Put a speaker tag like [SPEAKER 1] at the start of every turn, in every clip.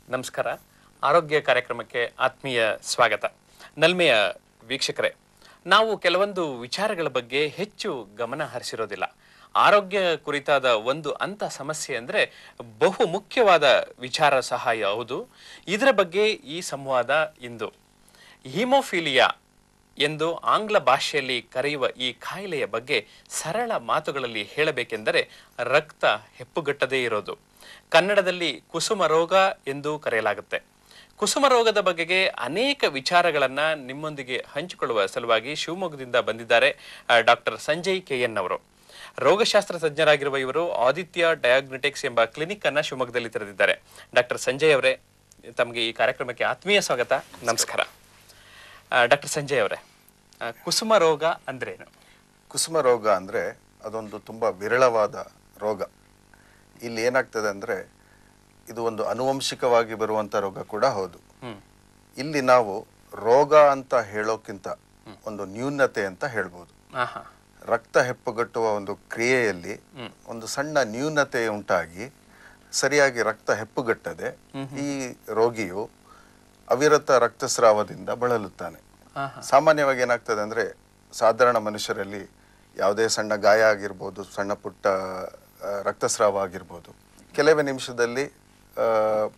[SPEAKER 1] ನಮಸ್ಕಾರ ಆರೋಗ್ಯ ಕಾರ್ಯಕ್ರಮಕ್ಕೆ ಆತ್ಮೀಯ ಸ್ವಾಗತ ನಲ್ಮೆಯ ವೀಕ್ಷಕರೇ ನಾವು ಕೆಲವೊಂದು ವಿಚಾರಗಳ ಬಗ್ಗೆ ಹೆಚ್ಚು ಗಮನ ಹರಿಸಿರೋದಿಲ್ಲ ಆರೋಗ್ಯ ಕುರಿತಾದ ಒಂದು ಅಂಥ ಸಮಸ್ಯೆ ಅಂದರೆ ಬಹು ಮುಖ್ಯವಾದ ವಿಚಾರ ಸಹ ಹೌದು ಇದರ ಬಗ್ಗೆ ಈ ಸಂವಾದ ಇಂದು ಹಿಮೋಫಿಲಿಯಾ ಎಂದು ಆಂಗ್ಲ ಭಾಷೆಯಲ್ಲಿ ಕರೆಯುವ ಈ ಕಾಯಿಲೆಯ ಬಗ್ಗೆ ಸರಳ ಮಾತುಗಳಲ್ಲಿ ಹೇಳಬೇಕೆಂದರೆ ರಕ್ತ ಹೆಪ್ಪುಗಟ್ಟದೇ ಇರೋದು ಕನ್ನಡದಲ್ಲಿ ಕುಸುಮ ರೋಗ ಎಂದು ಕರೆಯಲಾಗುತ್ತೆ ಕುಸುಮ ರೋಗದ ಬಗೆಗೆ ಅನೇಕ ವಿಚಾರಗಳನ್ನ ನಿಮ್ಮೊಂದಿಗೆ ಹಂಚಿಕೊಳ್ಳುವ ಸಲುವಾಗಿ ಶಿವಮೊಗ್ಗದಿಂದ ಬಂದಿದ್ದಾರೆ ಡಾಕ್ಟರ್ ಸಂಜಯ್ ಕೆ ಎನ್ ಅವರು ರೋಗಶಾಸ್ತ್ರ ತಜ್ಞರಾಗಿರುವ ಇವರು ಆದಿತ್ಯ ಡಯಾಗ್ನೋಟಿಕ್ಸ್ ಎಂಬ ಕ್ಲಿನಿಕ್ ಅನ್ನ ಶಿವಮೊಗ್ಗದಲ್ಲಿ ತೆರೆದಿದ್ದಾರೆ ಡಾಕ್ಟರ್ ಸಂಜಯ್ ಅವರೇ ತಮಗೆ ಈ ಕಾರ್ಯಕ್ರಮಕ್ಕೆ ಆತ್ಮೀಯ ಸ್ವಾಗತ ನಮಸ್ಕಾರ ಡಾಕ್ಟರ್ ಸಂಜಯ್ ಅವರೇ ಆ, ಕುಸುಮ ರೋಗ ಅಂದ್ರೇನು
[SPEAKER 2] ಕುಸುಮ ರೋಗ ಅಂದರೆ ಅದೊಂದು ತುಂಬ ವಿರಳವಾದ ರೋಗ ಇಲ್ಲಿ ಏನಾಗ್ತದೆ ಅಂದರೆ ಇದು ಒಂದು ಅನುವಂಶಿಕವಾಗಿ ಬರುವಂಥ ರೋಗ ಕೂಡ ಹೌದು
[SPEAKER 1] ಹ್ಮ್
[SPEAKER 2] ಇಲ್ಲಿ ನಾವು ರೋಗ ಅಂತ ಹೇಳೋಕ್ಕಿಂತ ಒಂದು ನ್ಯೂನತೆ ಅಂತ ಹೇಳ್ಬೋದು
[SPEAKER 1] ಆಹಾ
[SPEAKER 2] ರಕ್ತ ಹೆಪ್ಪುಗಟ್ಟುವ ಒಂದು ಕ್ರಿಯೆಯಲ್ಲಿ ಒಂದು ಸಣ್ಣ ನ್ಯೂನತೆ ಉಂಟಾಗಿ ಸರಿಯಾಗಿ ರಕ್ತ ಹೆಪ್ಪುಗಟ್ಟದೆ ಈ ರೋಗಿಯು ಅವಿರತ ರಕ್ತಸ್ರಾವದಿಂದ ಬಳಲುತ್ತಾನೆ
[SPEAKER 1] ಆಹಾ
[SPEAKER 2] ಸಾಮಾನ್ಯವಾಗಿ ಏನಾಗ್ತದೆ ಅಂದ್ರೆ ಸಾಧಾರಣ ಮನುಷ್ಯರಲ್ಲಿ ಯಾವುದೇ ಸಣ್ಣ ಗಾಯ ಆಗಿರ್ಬೋದು ಸಣ್ಣ ಪುಟ್ಟ ಆ, ರಕ್ತಸ್ರಾವ ಆಗಿರ್ಬೋದು ಕೆಲವೇ ನಿಮಿಷದಲ್ಲಿ ಆ,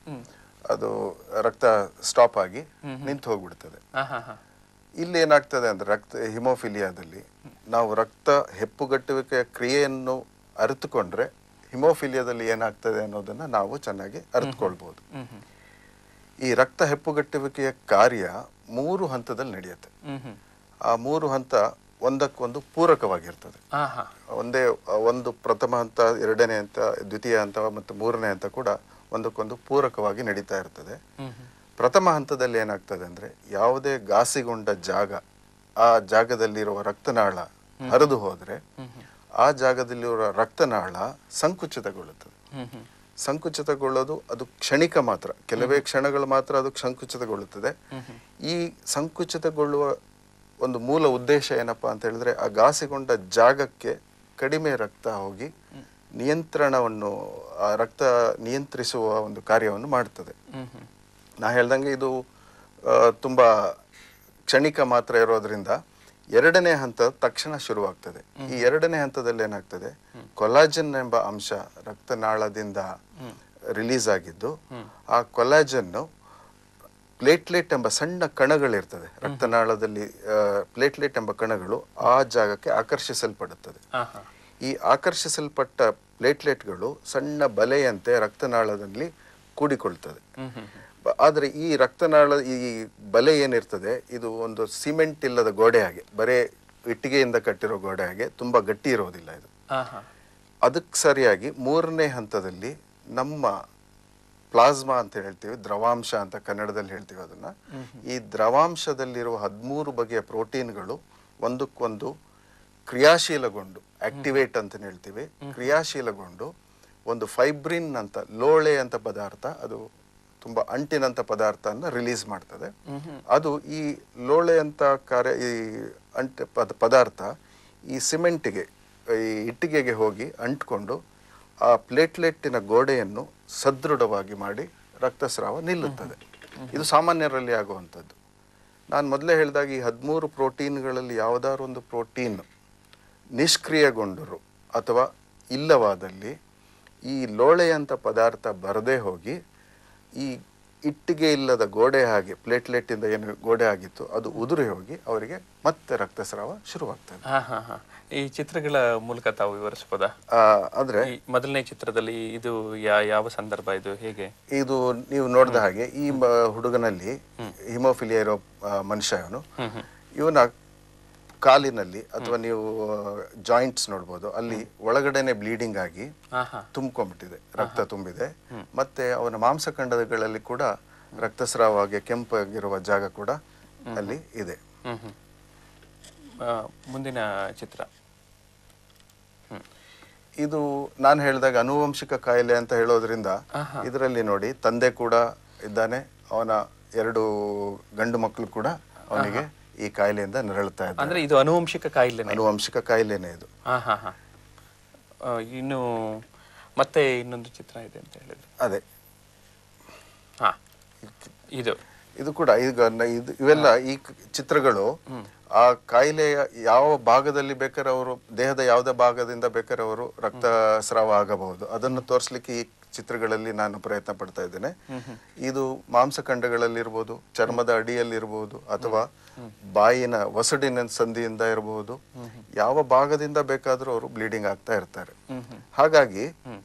[SPEAKER 2] ಅದು ರಕ್ತ ಸ್ಟಾಪ್ ಆಗಿ ನಿಂತು ಹೋಗ್ಬಿಡ್ತದೆ
[SPEAKER 1] ಆಹಾ ಹಾ
[SPEAKER 2] ಇಲ್ಲಿ ಏನಾಗ್ತದೆ ಅಂದ್ರೆ ರಕ್ತ ಹಿಮೋಫಿಲಿಯಾದಲ್ಲಿ ನಾವು ರಕ್ತ ಹೆಪ್ಪುಗಟ್ಟುವಿಕೆಯ ಕ್ರಿಯೆಯನ್ನು ಅರಿತುಕೊಂಡ್ರೆ ಹಿಮೋಫಿಲಿಯಾದಲ್ಲಿ ಏನಾಗ್ತದೆ ಅನ್ನೋದನ್ನ ನಾವು ಚೆನ್ನಾಗಿ ಅರಿತುಕೊಳ್ಬಹುದು
[SPEAKER 1] ಹ್ಮ್ ಹ್ಮ್
[SPEAKER 2] ಈ ರಕ್ತ ಹೆಪ್ಪುಗಟ್ಟುವಿಕೆಯ ಕಾರ್ಯ ಮೂರು ಹಂತದಲ್ಲಿ ನಡೆಯುತ್ತೆ
[SPEAKER 1] ಹ್ಮ್ ಹ್ಮ್
[SPEAKER 2] ಆ ಮೂರು ಹಂತ ಒಂದಕ್ಕೊಂದು ಪೂರಕವಾಗಿರ್ತದೆ
[SPEAKER 1] ಆಹಾ
[SPEAKER 2] ಒಂದೇ ಒಂದು ಪ್ರಥಮ ಹಂತ ಎರಡನೇ ಹಂತ ದ್ವಿತೀಯ ಹಂತ ಮತ್ತು ಮೂರನೇ ಹಂತ ಕೂಡ ಒಂದಕ್ಕೊಂದು ಪೂರಕವಾಗಿ ನಡೀತಾ ಇರ್ತದೆ
[SPEAKER 1] ಹ್ಮ್ ಹ್ಮ್
[SPEAKER 2] ಪ್ರಥಮ ಹಂತದಲ್ಲಿ ಏನಾಗ್ತದೆ ಅಂದ್ರೆ ಯಾವುದೇ ಘಾಸಿಗೊಂಡ ಜಾಗ ಆ ಜಾಗದಲ್ಲಿರುವ ರಕ್ತನಾಳ ಹರಿದು ಹೋದ್ರೆ ಆ ಜಾಗದಲ್ಲಿರುವ ರಕ್ತನಾಳ ಸಂಕುಚಿತಗೊಳ್ಳುತ್ತದೆ
[SPEAKER 1] ಹ್ಮ್ ಹ್ಮ್
[SPEAKER 2] ಸಂಕುಚಿತಗೊಳ್ಳೋದು ಅದು ಕ್ಷಣಿಕ ಮಾತ್ರ ಕೆಲವೇ ಕ್ಷಣಗಳು ಮಾತ್ರ ಅದು ಸಂಕುಚಿತಗೊಳ್ಳುತ್ತದೆ ಈ ಸಂಕುಚಿತಗೊಳ್ಳುವ ಒಂದು ಮೂಲ ಉದ್ದೇಶ ಏನಪ್ಪಾ ಅಂತ ಹೇಳಿದ್ರೆ ಆ ಘಾಸಿಗೊಂಡ ಜಾಗಕ್ಕೆ ಕಡಿಮೆ ರಕ್ತ ಹೋಗಿ ನಿಯಂತ್ರಣವನ್ನು ಆ ರಕ್ತ ನಿಯಂತ್ರಿಸುವ ಒಂದು ಕಾರ್ಯವನ್ನು ಮಾಡ್ತದೆ
[SPEAKER 1] ಹ್ಮ್ ಹ್ಮ್
[SPEAKER 2] ನಾ ಹೇಳ್ದಂಗೆ ಇದು ಆ, ತುಂಬಾ ಕ್ಷಣಿಕ ಮಾತ್ರ ಇರೋದ್ರಿಂದ ಎರಡನೇ ಹಂತ ತಕ್ಷಣ ಶುರುವಾಗ್ತದೆ ಈ ಎರಡನೇ ಹಂತದಲ್ಲಿ ಏನಾಗ್ತದೆ ಕೊಲಾಜನ್ ಎಂಬ ಅಂಶ ರಕ್ತನಾಳದಿಂದ ರಿಲೀಸ್ ಆಗಿದ್ದು ಆ ಕೊಲಾಜನ್ನು ಪ್ಲೇಟ್ಲೆಟ್ ಎಂಬ ಸಣ್ಣ ಕಣಗಳಿರ್ತದೆ ರಕ್ತನಾಳದಲ್ಲಿ ಪ್ಲೇಟ್ಲೆಟ್ ಎಂಬ ಕಣಗಳು ಆ ಜಾಗಕ್ಕೆ ಆಕರ್ಷಿಸಲ್ಪಡುತ್ತದೆ
[SPEAKER 1] ಆಹಾ
[SPEAKER 2] ಈ ಆಕರ್ಷಿಸಲ್ಪಟ್ಟ ಪ್ಲೇಟ್ಲೆಟ್ಗಳು ಸಣ್ಣ ಬಲೆಯಂತೆ ರಕ್ತನಾಳದಲ್ಲಿ ಕೂಡಿಕೊಳ್ತದೆ
[SPEAKER 1] ಹ್ಮ್ ಹ್ಮ್
[SPEAKER 2] ಬ- ಆದ್ರೆ ಈ ರಕ್ತನಾಳ ಈ ಬಲೆ ಏನಿರ್ತದೆ ಇದು ಒಂದು ಸಿಮೆಂಟ್ ಇಲ್ಲದ ಗೋಡೆ ಹಾಗೆ ಬರೇ ಇಟ್ಟಿಗೆಯಿಂದ ಕಟ್ಟಿರೋ ಗೋಡೆ ಹಾಗೆ ತುಂಬಾ ಗಟ್ಟಿ ಇರೋದಿಲ್ಲ ಇದು
[SPEAKER 1] ಆಹಾ
[SPEAKER 2] ಅದಕ್ಕೆ ಸರಿಯಾಗಿ ಮೂರನೇ ಹಂತದಲ್ಲಿ ನಮ್ಮ ಪ್ಲಾಸ್ಮಾ ಅಂತ ಹೇಳ್ತೀವಿ ದ್ರವಾಂಶ ಅಂತ ಕನ್ನಡದಲ್ಲಿ ಹೇಳ್ತೀವಿ ಅದನ್ನ ಈ ದ್ರವಾಂಶದಲ್ಲಿರುವ ಹದಿಮೂರು ಬಗೆಯ ಪ್ರೋಟೀನ್ಗಳು ಒಂದಕ್ಕೊಂದು ಕ್ರಿಯಾಶೀಲಗೊಂಡು ಆಕ್ಟಿವೇಟ್ ಅಂತ ಹೇಳ್ತೀವಿ ಕ್ರಿಯಾಶೀಲಗೊಂಡು ಒಂದು ಫೈಬ್ರಿನ್ ಅಂತ ಲೋಳೆ ಅಂತ ಪದಾರ್ಥ ಅದು ತುಂಬಾ ಅಂಟಿನಂತ ಪದಾರ್ಥನ ರಿಲೀಸ್ ಮಾಡ್ತದೆ ಅದು ಈ ಲೋಳೆ ಅಂತ ಕಾರ್ಯ ಈ ಅಂಟ ಪದ ಪದಾರ್ಥ ಈ ಸಿಮೆಂಟಿಗೆ ಈ ಇಟ್ಟಿಗೆಗೆ ಹೋಗಿ ಅಂಟ್ಕೊಂಡು ಆ ಪ್ಲೇಟ್ಲೆಟ್ಟಿನ ಗೋಡೆಯನ್ನು ಸದೃಢವಾಗಿ ಮಾಡಿ ರಕ್ತಸ್ರಾವ ನಿಲ್ಲುತ್ತದೆ ಇದು ಸಾಮಾನ್ಯರಲ್ಲಿ ಆಗುವಂಥದ್ದು ನಾನು ಮೊದಲೇ ಹೇಳಿದಾಗ ಈ ಹದಿಮೂರು ಪ್ರೋಟೀನ್ಗಳಲ್ಲಿ ಯಾವುದಾದ್ರು ಒಂದು ಪ್ರೋಟೀನ್ ನಿಷ್ಕ್ರಿಯಗೊಂಡರು ಅಥವಾ ಇಲ್ಲವಾದಲ್ಲಿ ಈ ಲೋಳೆಯಂಥ ಪದಾರ್ಥ ಬರದೇ ಹೋಗಿ ಈ ಇಟ್ಟಿಗೆ ಇಲ್ಲದ ಗೋಡೆ ಹಾಗೆ ಪ್ಲೇಟ್ಲೆಟ್ ಇಂದ ಏನು ಗೋಡೆ ಆಗಿತ್ತು ಅದು ಉದುರಿ ಹೋಗಿ ಅವರಿಗೆ ಮತ್ತೆ ರಕ್ತಸ್ರಾವ ಶುರುವಾಗ್ತದೆ
[SPEAKER 1] ಆಹಾ ಹಾ ಈ ಚಿತ್ರಗಳ ಮೂಲಕ ತಾವು ವಿವರಿಸಬಹುದಾ
[SPEAKER 2] ಆ, ಅಂದ್ರೆ
[SPEAKER 1] ಈ ಮೊದಲನೇ ಚಿತ್ರದಲ್ಲಿ ಇದು ಯಾ- ಯಾವ ಸಂದರ್ಭ ಇದು ಹೇಗೆ
[SPEAKER 2] ಇದು ನೀವು ನೋಡಿದ ಹಾಗೆ ಈ ಮ- ಹುಡುಗನಲ್ಲಿ ಹಿಮೋಫಿಲಿಯಾ ಇರೋ ಆ, ಮನುಷ್ಯ ಇವನು
[SPEAKER 1] ಹ್ಮ್ ಹ್ಮ್
[SPEAKER 2] ಇವನ ಕಾಲಿನಲ್ಲಿ ಅಥವಾ ನೀವು ಜಾಯಿಂಟ್ಸ್ ನೋಡ್ಬೋದು ಅಲ್ಲಿ ಒಳಗಡೆನೆ ಬ್ಲೀಡಿಂಗ್ ಆಗಿ
[SPEAKER 1] ಆಹಾ
[SPEAKER 2] ತುಂಬ್ಕೊಂಡ್ಬಿಟ್ಟಿದೆ ರಕ್ತ ತುಂಬಿದೆ ಮತ್ತೆ ಅವನ ಮಾಂಸಖಂಡಗಳಲ್ಲಿ ಕೂಡ ರಕ್ತಸ್ರಾವವಾಗಿ ಕೆಂಪಾಗಿರುವ ಜಾಗ ಕೂಡ ಅಲ್ಲಿ ಇದೆ
[SPEAKER 1] ಹ್ಮ್ ಹ್ಮ್ ಆ, ಮುಂದಿನ ಚಿತ್ರ ಹ್ಮ್
[SPEAKER 2] ಇದು ನಾನು ಹೇಳಿದಾಗ ಅನುವಂಶಿಕ ಕಾಯಿಲೆ ಅಂತ ಹೇಳೋದ್ರಿಂದ
[SPEAKER 1] ಆಹಾ.
[SPEAKER 2] ಇದರಲ್ಲಿ ನೋಡಿ ತಂದೆ ಕೂಡ ಇದ್ದಾನೆ ಅವನ ಎರಡು ಗಂಡು ಮಕ್ಕಳು ಕೂಡ ಅವನಿಗೆ ಈ ಕಾಯಿಲೆಯಿಂದ ನರಳುತ್ತಾ ಇದ್ದಾರೆ
[SPEAKER 1] ಅಂದ್ರೆ ಇದು ಅನುವಂಶಿಕ ಕಾಯಿಲೆನೆ
[SPEAKER 2] ಅನುವಂಶಿಕ ಕಾಯಿಲೆನೇ ಇದು
[SPEAKER 1] ಹಾ ಹಾ ಹಾ ಆ, ಇನ್ನು ಮತ್ತೆ ಇನ್ನೊಂದು ಚಿತ್ರ ಇದೆ ಅಂತ ಹೇಳಿದ್ರು
[SPEAKER 2] ಅದೇ
[SPEAKER 1] ಹಾ ಇದು
[SPEAKER 2] ಇದು ಕೂಡ ಈಗ ನ- ಇದು ಇವೆಲ್ಲ ಈ ಕ- ಚಿತ್ರಗಳು ಆ ಕಾಯಿಲೆಯ ಯಾವ ಭಾಗದಲ್ಲಿ ಬೇಕಾದ್ರೆ ಅವರು ದೇಹದ ಯಾವುದೇ ಭಾಗದಿಂದ ಬೇಕಾದ್ರೆ ಅವರು ರಕ್ತಸ್ರಾವ ಆಗಬಹುದು ಅದನ್ನು ತೋರಿಸ್ಲಿಕ್ಕೆ ಈ ಚಿತ್ರಗಳಲ್ಲಿ ನಾನು ಪ್ರಯತ್ನ ಪಡ್ತಾ ಇದ್ದೇನೆ ಇದು ಮಾಂಸಖಂಡಗಳಲ್ಲಿರ್ಬೋದು ಚರ್ಮದ ಅಡಿಯಲ್ಲಿರ್ಬೋದು ಅಥವಾ ಬಾಯಿನ ವಸಡಿನ ಸಂಧಿಯಿಂದ ಇರಬಹುದು ಯಾವ ಭಾಗದಿಂದ ಬೇಕಾದ್ರೂ ಅವರು ಬ್ಲೀಡಿಂಗ್ ಆಗ್ತಾ ಇರ್ತಾರೆ ಹಾಗಾಗಿ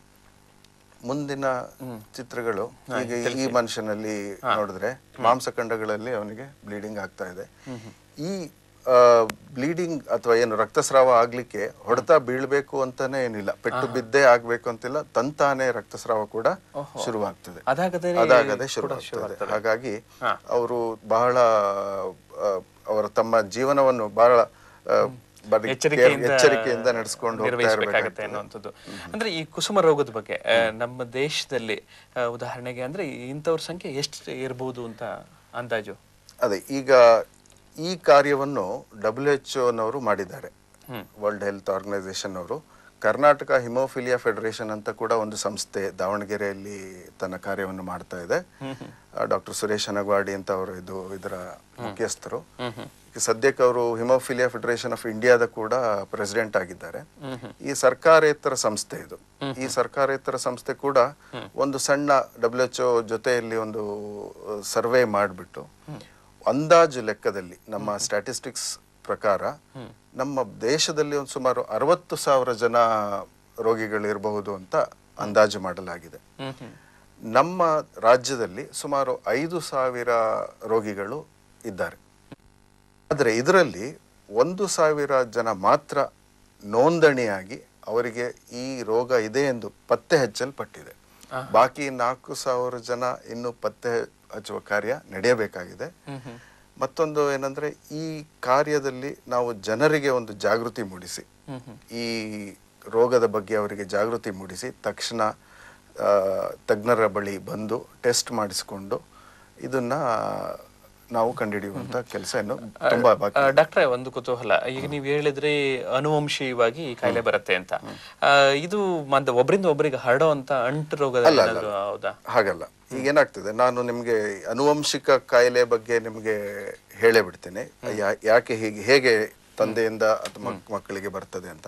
[SPEAKER 2] ಮುಂದಿನ ಚಿತ್ರಗಳು ಈಗ ಈ ಮನುಷ್ಯನಲ್ಲಿ ನೋಡಿದ್ರೆ ಮಾಂಸಖಂಡಗಳಲ್ಲಿ ಅವನಿಗೆ ಬ್ಲೀಡಿಂಗ್ ಆಗ್ತಾ ಇದೆ ಈ ಬ್ಲೀಡಿಂಗ್ ಅಥವಾ ಏನು ರಕ್ತಸ್ರಾವ ಆಗ್ಲಿಕ್ಕೆ ಹೊಡೆತ ಬೀಳ್ಬೇಕು ಅಂತಾನೆ ಏನಿಲ್ಲ ಪೆಟ್ಟು ಬಿದ್ದೇ ಆಗ್ಬೇಕು ಅಂತಿಲ್ಲ ತಂತಾನೆ ರಕ್ತಸ್ರಾವ ಕೂಡ ಶುರುವಾಗ್ತದೆ
[SPEAKER 1] ಅದಾಗದೇ
[SPEAKER 2] ಅದಾಗದೆ ಶುರುವಾಗ್ತದೆ ಹಾಗಾಗಿ ಅವರು ಬಹಳ ಆ, ಅವರ ತಮ್ಮ ಜೀವನವನ್ನು ಬಹಳ ಆ, ಬರೀ
[SPEAKER 1] ಎಚ್ಚರಿಕೆಯಿಂದ
[SPEAKER 2] ಎಚ್ಚರಿಕೆಯಿಂದ ನಡೆಸ್ಕೊಂಡು ಹೋಗ್ತಾ
[SPEAKER 1] ನಿರ್ವಹಿಸಬೇಕಾಗತ್ತೆ
[SPEAKER 2] ಇರ್ಬೇಕಾಗ್ತದೆ.
[SPEAKER 1] ಅನ್ನುವಂಥದ್ದು ಅಂದ್ರೆ ಈ ಕುಸುಮ ರೋಗದ ಬಗ್ಗೆ ಆ, ನಮ್ಮ ದೇಶದಲ್ಲಿ ಆ, ಉದಾಹರಣೆಗೆ ಅಂದ್ರೆ ಇಂಥವ್ರ ಸಂಖ್ಯೆ ಎಷ್ಟು ಇರಬಹುದು ಅಂತ ಅಂದಾಜು
[SPEAKER 2] ಅದೇ ಈಗ ಈ ಕಾರ್ಯವನ್ನು ಡಬ್ಲ್ಯೂ ಎಚ್ ನವರು ಮಾಡಿದ್ದಾರೆ ವರ್ಲ್ಡ್ ಹೆಲ್ತ್ ಆರ್ಗನೈಸೇಷನ್ ಅವರು ಕರ್ನಾಟಕ ಹಿಮೋಫಿಲಿಯಾ ಫೆಡರೇಷನ್ ಅಂತ ಕೂಡ ಒಂದು ಸಂಸ್ಥೆ ದಾವಣಗೆರೆಯಲ್ಲಿ ತನ್ನ ಕಾರ್ಯವನ್ನು ಮಾಡ್ತಾ ಇದೆ ಡಾಕ್ಟರ್ ಸುರೇಶ್ ಅನಗವಾಡಿ ಅಂತ ಅವರು ಇದು ಇದರ ಮುಖ್ಯಸ್ಥರು ಈಗ ಸದ್ಯಕ್ಕೆ ಅವರು ಹಿಮೋಫಿಲಿಯಾ ಫೆಡರೇಷನ್ ಆಫ್ ಇಂಡಿಯಾದ ಕೂಡ ಪ್ರೆಸಿಡೆಂಟ್ ಆಗಿದ್ದಾರೆ ಈ ಸರ್ಕಾರೇತರ ಸಂಸ್ಥೆ ಇದು ಈ ಸರ್ಕಾರೇತರ ಸಂಸ್ಥೆ ಕೂಡ ಒಂದು ಸಣ್ಣ ಡಬ್ಲ್ಯೂ ಎಚ್ ಜೊತೆಯಲ್ಲಿ ಒಂದು ಸರ್ವೆ ಮಾಡಿಬಿಟ್ಟು ಅಂದಾಜು ಲೆಕ್ಕದಲ್ಲಿ ನಮ್ಮ ಸ್ಟ್ಯಾಟಿಸ್ಟಿಕ್ಸ್ ಪ್ರಕಾರ ನಮ್ಮ ದೇಶದಲ್ಲಿ ಒಂದು ಸುಮಾರು ಅರವತ್ತು ಸಾವಿರ ಜನ ರೋಗಿಗಳಿರಬಹುದು ಅಂತ ಅಂದಾಜು ಮಾಡಲಾಗಿದೆ ನಮ್ಮ ರಾಜ್ಯದಲ್ಲಿ ಸುಮಾರು ಐದು ಸಾವಿರ ರೋಗಿಗಳು ಇದ್ದಾರೆ ಆದರೆ ಇದರಲ್ಲಿ ಒಂದು ಸಾವಿರ ಜನ ಮಾತ್ರ ನೋಂದಣಿಯಾಗಿ ಅವರಿಗೆ ಈ ರೋಗ ಇದೆ ಎಂದು ಪತ್ತೆ ಹಚ್ಚಲ್ಪಟ್ಟಿದೆ ಬಾಕಿ ನಾಲ್ಕು ಸಾವಿರ ಜನ ಇನ್ನು ಪತ್ತೆ ಹಚ್ಚುವ ಕಾರ್ಯ ನಡೆಯಬೇಕಾಗಿದೆ ಮತ್ತೊಂದು ಏನಂದ್ರೆ ಈ ಕಾರ್ಯದಲ್ಲಿ ನಾವು ಜನರಿಗೆ ಒಂದು ಜಾಗೃತಿ ಮೂಡಿಸಿ ಈ ರೋಗದ ಬಗ್ಗೆ ಅವರಿಗೆ ಜಾಗೃತಿ ಮೂಡಿಸಿ ತಕ್ಷಣ ಆ, ತಜ್ಞರ ಬಳಿ ಬಂದು ಟೆಸ್ಟ್ ಮಾಡಿಸಿಕೊಂಡು ಇದನ್ನ ನಾವು ಕಂಡುಹಿಡಿಯುವಂತ ಕೆಲಸ ಇನ್ನು ತುಂಬಾ ಬಾಕಿ
[SPEAKER 1] ಆ, ಡಾಕ್ಟ್ರೆ ಒಂದು ಕುತೂಹಲ ಈಗ ನೀವು ಹೇಳಿದ್ರಿ ಅನುವಂಶೀಯವಾಗಿ ಈ ಕಾಯಿಲೆ ಬರುತ್ತೆ ಅಂತ ಆ, ಇದು ಮಂದ ಒಬ್ಬರಿಂದ ಒಬ್ಬರಿಗೆ ಹರಡುವಂತ ಅಂಟು ರೋಗದ ಏನಾದ್ರು ಹೌದಾ
[SPEAKER 2] ಹಾಗಲ್ಲ ಈಗ ಏನಾಗ್ತದೆ ನಾನು ನಿಮ್ಗೆ ಅನುವಂಶಿಕ ಕಾಯಿಲೆ ಬಗ್ಗೆ ನಿಮ್ಗೆ ಹೇಳೇ ಬಿಡ್ತೇನೆ ಯಾ- ಯಾಕೆ ಹೀಗೆ ಹೇಗೆ ತಂದೆಯಿಂದ ಅಥವಾ ಮಕ್- ಮಕ್ಕಳಿಗೆ ಬರ್ತದೆ ಅಂತ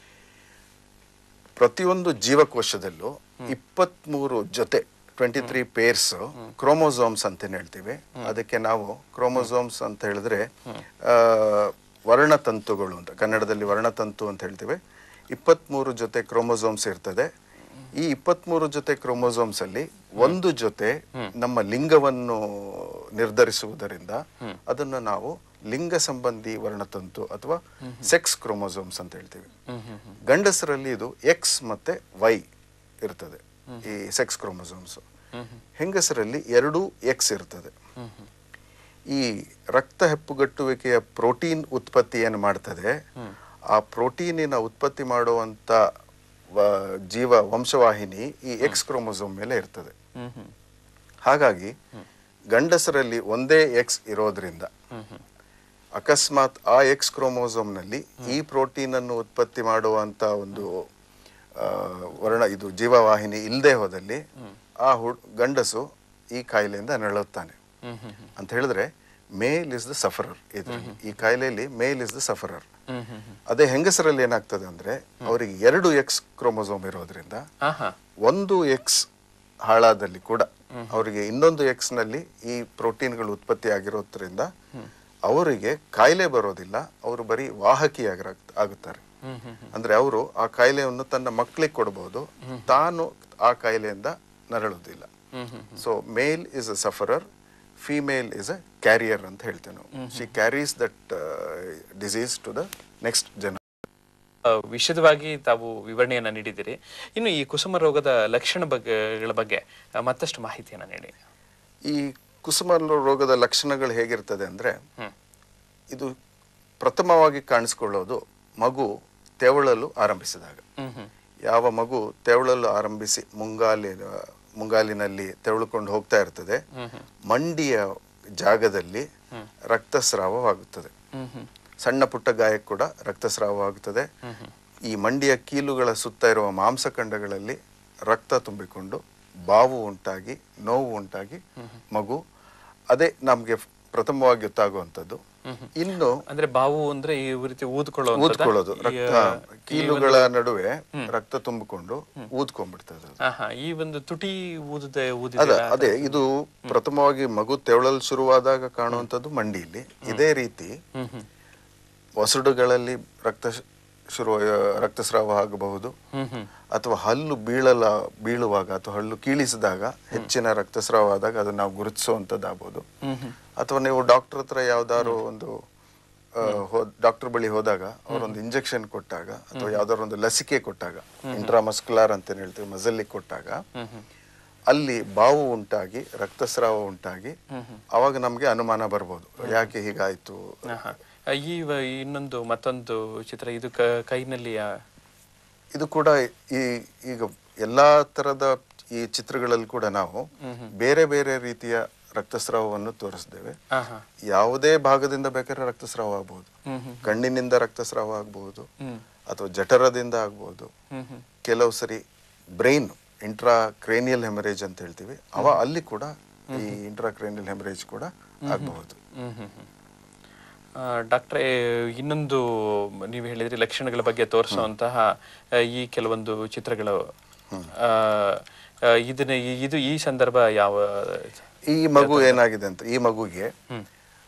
[SPEAKER 2] ಪ್ರತಿಯೊಂದು ಜೀವಕೋಶದಲ್ಲೂ ಇಪ್ಪತ್ಮೂರು ಜೊತೆ ಟ್ವೆಂಟಿ ತ್ರೀ ಪೇರ್ಸ್ ಕ್ರೋಮೋಸೋಮ್ಸ್ ಅಂತ ಹೇಳ್ತೀವಿ ಅದಕ್ಕೆ ನಾವು ಕ್ರೋಮೋಸೋಮ್ಸ್ ಅಂತ ಹೇಳಿದ್ರೆ ಆ, ವರ್ಣತಂತುಗಳು ಅಂತ ಕನ್ನಡದಲ್ಲಿ ವರ್ಣತಂತು ಅಂತ ಹೇಳ್ತೀವಿ ಇಪ್ಪತ್ಮೂರು ಜೊತೆ ಕ್ರೋಮೋಸೋಮ್ಸ್ ಇರ್ತದೆ ಈ ಇಪ್ಪತ್ಮೂರು ಜೊತೆ ಕ್ರೋಮೋಸೋಮ್ಸ್ ಅಲ್ಲಿ ಒಂದು ಜೊತೆ ನಮ್ಮ ಲಿಂಗವನ್ನು ನಿರ್ಧರಿಸುವುದರಿಂದ ಅದನ್ನು ನಾವು ಲಿಂಗ ಸಂಬಂಧಿ ವರ್ಣತಂತು ಅಥವಾ ಸೆಕ್ಸ್ ಕ್ರೋಮೋಸೋಮ್ಸ್ ಅಂತ ಹೇಳ್ತೀವಿ ಗಂಡಸರಲ್ಲಿ ಇದು ಎಕ್ಸ್ ಮತ್ತೆ ವೈ ಇರ್ತದೆ ಈ ಸೆಕ್ಸ್ ಕ್ರೋಮೋಸೋಮ್ಸ್ ಹೆಂಗಸರಲ್ಲಿ ಎರಡೂ ಎಕ್ಸ್ ಇರ್ತದೆ ಈ ರಕ್ತ ಹೆಪ್ಪುಗಟ್ಟುವಿಕೆಯ ಪ್ರೋಟೀನ್ ಉತ್ಪತ್ತಿ ಏನು ಮಾಡ್ತದೆ ಆ ಪ್ರೋಟೀನಿನ ಉತ್ಪತ್ತಿ ಮಾಡುವಂತ ವ- ಜೀವ ವಂಶವಾಹಿನಿ ಈ ಎಕ್ಸ್ ಕ್ರೋಮೋಸೋಮ್ ಮೇಲೆ ಇರ್ತದೆ ಹಾಗಾಗಿ ಗಂಡಸರಲ್ಲಿ ಒಂದೇ ಎಕ್ಸ್ ಇರೋದ್ರಿಂದ ಅಕಸ್ಮಾತ್ ಆ ಎಕ್ಸ್ ಕ್ರೋಮೋಸೋಮ್ನಲ್ಲಿ ಈ ಪ್ರೋಟೀನ್ ಅನ್ನು ಉತ್ಪತ್ತಿ ಮಾಡುವಂತ ಒಂದು ಆ, ವರ್ಣ ಇದು ಜೀವವಾಹಿನಿ ಇಲ್ಲದೆ ಹೋದಲ್ಲಿ ಆ ಹುಡ್ ಗಂಡಸು ಈ ಕಾಯಿಲೆಯಿಂದ ನರಳುತ್ತಾನೆ ಅಂತ ಹೇಳಿದ್ರೆ ಮೇಲ್ ಇಸ್ ದ ಸಫರರ್ ಇದರಲ್ಲಿ ಈ ಕಾಯಿಲೆಯಲ್ಲಿ ಮೇಲ್ ಇಸ್ ದ ಸಫರರ್ ಅದೇ ಹೆಂಗಸರಲ್ಲಿ ಏನಾಗ್ತದೆ ಅಂದ್ರೆ ಅವರಿಗೆ ಎರಡು ಎಕ್ಸ್ ಕ್ರೋಮೋಸೋಮ್ ಇರೋದ್ರಿಂದ
[SPEAKER 1] ಆಹಾ
[SPEAKER 2] ಒಂದು ಎಕ್ಸ್ ಹಾಳಾದಲ್ಲಿ ಕೂಡ ಅವರಿಗೆ ಇನ್ನೊಂದು ಎಕ್ಸ್ ನಲ್ಲಿ ಈ ಪ್ರೋಟೀನ್ಗಳು ಉತ್ಪತ್ತಿ ಆಗಿರೋದ್ರಿಂದ ಅವರಿಗೆ ಕಾಯಿಲೆ ಬರೋದಿಲ್ಲ ಅವರು ಬರೀ ವಾಹಕಿಯಾಗಿ ಆಗುತ್ತಾರೆ ಅಂದ್ರೆ ಅವರು ಆ ಕಾಯಿಲೆಯನ್ನು ತನ್ನ ಮಕ್ಕಳಿಗೆ ಕೊಡಬಹುದು ತಾನು ಆ ಕಾಯಿಲೆಯಿಂದ ನರಳುವುದಿಲ್ಲ so male is a sufferer female is a carrier ಅಂತ ಹೇಳ್ತೇವೆ ನಾವು she carries that disease to the next ಜನ
[SPEAKER 1] ಆ, ವಿಶದವಾಗಿ ತಾವು ವಿವರಣೆಯನ್ನ ನೀಡಿದ್ದೀರಿ ಇನ್ನು ಈ ಕುಸುಮ ರೋಗದ ಲಕ್ಷಣ ಬಗ್ಗೆಗಳ ಬಗ್ಗೆ ಆ, ಮತ್ತಷ್ಟು ಮಾಹಿತಿಯನ್ನ ನೀಡಿ
[SPEAKER 2] ಈ ಕುಸುಮ ರೋಗದ ಲಕ್ಷಣಗಳು ಹೇಗಿರ್ತದೆ ಅಂದ್ರೆ ಇದು ಪ್ರಥಮವಾಗಿ ಕಾಣಿಸ್ಕೊಳ್ಳೋದು ಮಗು ತೆವಳಲು ಆರಂಭಿಸಿದಾಗ
[SPEAKER 1] ಹ್ಮ್ ಹ್ಮ್
[SPEAKER 2] ಯಾವ ಮಗು ತೆವಳಲು ಆರಂಭಿಸಿ ಮುಂಗಾಲಿನ ಮುಂಗಾಲಿನಲ್ಲಿ ತೆವಳುಕೊಂಡು ಹೋಗ್ತಾ ಇರ್ತದೆ ಮಂಡಿಯ ಜಾಗದಲ್ಲಿ ರಕ್ತಸ್ರಾವವಾಗುತ್ತದೆ
[SPEAKER 1] ಹ್ಮ್ ಹ್ಮ್
[SPEAKER 2] ಸಣ್ಣ ಪುಟ್ಟ ಗಾಯಕ್ಕೆ ಕೂಡ ರಕ್ತಸ್ರಾವವಾಗುತ್ತದೆ ಈ ಮಂಡಿಯ ಕೀಲುಗಳ ಸುತ್ತ ಇರುವ ಮಾಂಸಖಂಡಗಳಲ್ಲಿ ರಕ್ತ ತುಂಬಿಕೊಂಡು ಬಾವು ಉಂಟಾಗಿ ನೋವು ಉಂಟಾಗಿ ಮಗು ಅದೇ ನಮ್ಗೆ ಪ್ರಥಮವಾಗಿ ಗೊತ್ತಾಗುವಂಥದ್ದು ಇನ್ನು
[SPEAKER 1] ಅಂದ್ರೆ ಬಾವು ಅಂದ್ರೆ ಈ ರೀತಿ ಊದ್ಕೊಳ್ಳೋ
[SPEAKER 2] ಊದ್ಕೊಳ್ಳೋದು ರಕ್ತ ಕೀಲುಗಳ ನಡುವೆ ರಕ್ತ ತುಂಬಿಕೊಂಡು ಊದ್ಕೊಂಡ್ಬಿಡ್ತದೆ ಅದು.
[SPEAKER 1] ಆಹಾ ಈ ಒಂದು ತುಟಿ ಊದದೆ
[SPEAKER 2] ಅದ
[SPEAKER 1] ಊದಿದೆ
[SPEAKER 2] ಅದೇ ಇದು ಪ್ರಥಮವಾಗಿ ಮಗು ತೆವಳಲು ಶುರುವಾದಾಗ ಕಾಣುವಂಥದ್ದು ಮಂಡಿಯಲ್ಲಿ ಇದೇ ರೀತಿ
[SPEAKER 1] ಹ್ಮ್ ಹ್ಮ್
[SPEAKER 2] ಒಸಡುಗಳಲ್ಲಿ ರಕ್ತ ಶ- ಶುರು ರಕ್ತಸ್ರಾವ ಆಗಬಹುದು
[SPEAKER 1] ಹ್ಮ್ ಹ್ಮ್
[SPEAKER 2] ಅಥವಾ ಹಲ್ಲು ಬೀಳಲ ಬೀಳುವಾಗ ಅಥವಾ ಹಲ್ಲು ಕೀಳಿಸಿದಾಗ ಹೆಚ್ಚಿನ ರಕ್ತಸ್ರಾವ ಆದಾಗ ಅದನ್ನ ನಾವು ಗುರುತಿಸುವಂಥದ್ದಾಗ್ಬೋದು
[SPEAKER 1] ಹ್ಮ್ ಹ್ಮ್
[SPEAKER 2] ಅಥವಾ ನೀವು ಡಾಕ್ಟರ್ ಹತ್ರ ಯಾವ್ದಾದ್ರು ಒಂದು ಡಾಕ್ಟರ್ ಬಳಿ ಹೋದಾಗ ಅವರೊಂದು ಇಂಜೆಕ್ಷನ್ ಕೊಟ್ಟಾಗ ಅಥವಾ ಯಾವ್ದಾದ್ರು ಒಂದು ಲಸಿಕೆ ಕೊಟ್ಟಾಗ ಇಂಟ್ರಾಮಸ್ಕುಲಾರ್ ಅಂತ ಹೇಳ್ತೀವಿ ಮಜಲ್ಲಿ ಕೊಟ್ಟಾಗ
[SPEAKER 1] ಹ್ಮ್ ಹ್ಮ್
[SPEAKER 2] ಅಲ್ಲಿ ಬಾವು ಉಂಟಾಗಿ ರಕ್ತಸ್ರಾವ ಉಂಟಾಗಿ ಅವಾಗ ನಮ್ಗೆ ಅನುಮಾನ ಬರ್ಬೋದು ಯಾಕೆ ಹೀಗಾಯ್ತು
[SPEAKER 1] ಆಹಾ. ಈ ವ- ಇನ್ನೊಂದು ಮತ್ತೊಂದು ಚಿತ್ರ ಇದು ಕ- ಕೈನಲ್ಲಿ ಆ-
[SPEAKER 2] ಇದು ಕೂಡ ಈ ಈಗ ಎಲ್ಲಾ ತರದ ಈ ಚಿತ್ರಗಳಲ್ಲಿ ಕೂಡ ನಾವು ಬೇರೆ ಬೇರೆ ರೀತಿಯ ರಕ್ತಸ್ರಾವವನ್ನು ತೋರಿಸಿದ್ದೇವೆ
[SPEAKER 1] ಆಹಾ.
[SPEAKER 2] ಯಾವುದೇ ಭಾಗದಿಂದ ಬೇಕಾದ್ರೆ ರಕ್ತಸ್ರಾವ ಆಗಬಹುದು
[SPEAKER 1] ಹ್ಮ್ ಹ್ಮ್
[SPEAKER 2] ಕಣ್ಣಿನಿಂದ ರಕ್ತಸ್ರಾವ ಆಗಬಹುದು
[SPEAKER 1] ಹ್ಮ್
[SPEAKER 2] ಅಥವಾ ಜಠರದಿಂದ ಆಗಬಹುದು
[SPEAKER 1] ಹ್ಮ್ ಹ್ಮ್
[SPEAKER 2] ಕೆಲವು ಸರಿ ಬ್ರೈನ್ ಇಂಟ್ರಾ ಕ್ರೇನಿಯಲ್ ಹೆಮರೇಜ್ ಅಂತ ಹೇಳ್ತೀವಿ ಅವ ಅಲ್ಲಿ ಕೂಡ ಈ ಇಂಟ್ರಾ ಕ್ರೇನಿಯಲ್ ಹೆಮರೇಜ್ ಕೂಡ ಆಗಬಹುದು
[SPEAKER 1] ಹ್ಮ್ ಹ್ಮ್ ಹ್ಮ್. ಆ, ಡಾಕ್ಟ್ರೇ ಇನ್ನೊಂದು ನೀವು ಹೇಳಿದ್ರಿ ಲಕ್ಷಣಗಳ ಬಗ್ಗೆ ತೋರಿಸುವಂತಹ ಆ, ಈ ಕೆಲವೊಂದು ಚಿತ್ರಗಳು ಆ, ಆ, ಇದನ್ನ ಈ- ಇದು ಈ ಸಂದರ್ಭ ಯಾವ
[SPEAKER 2] ಈ ಮಗು ಏನಾಗಿದೆ ಅಂತ ಈ ಮಗುಗೆ
[SPEAKER 1] ಹ್ಮ್.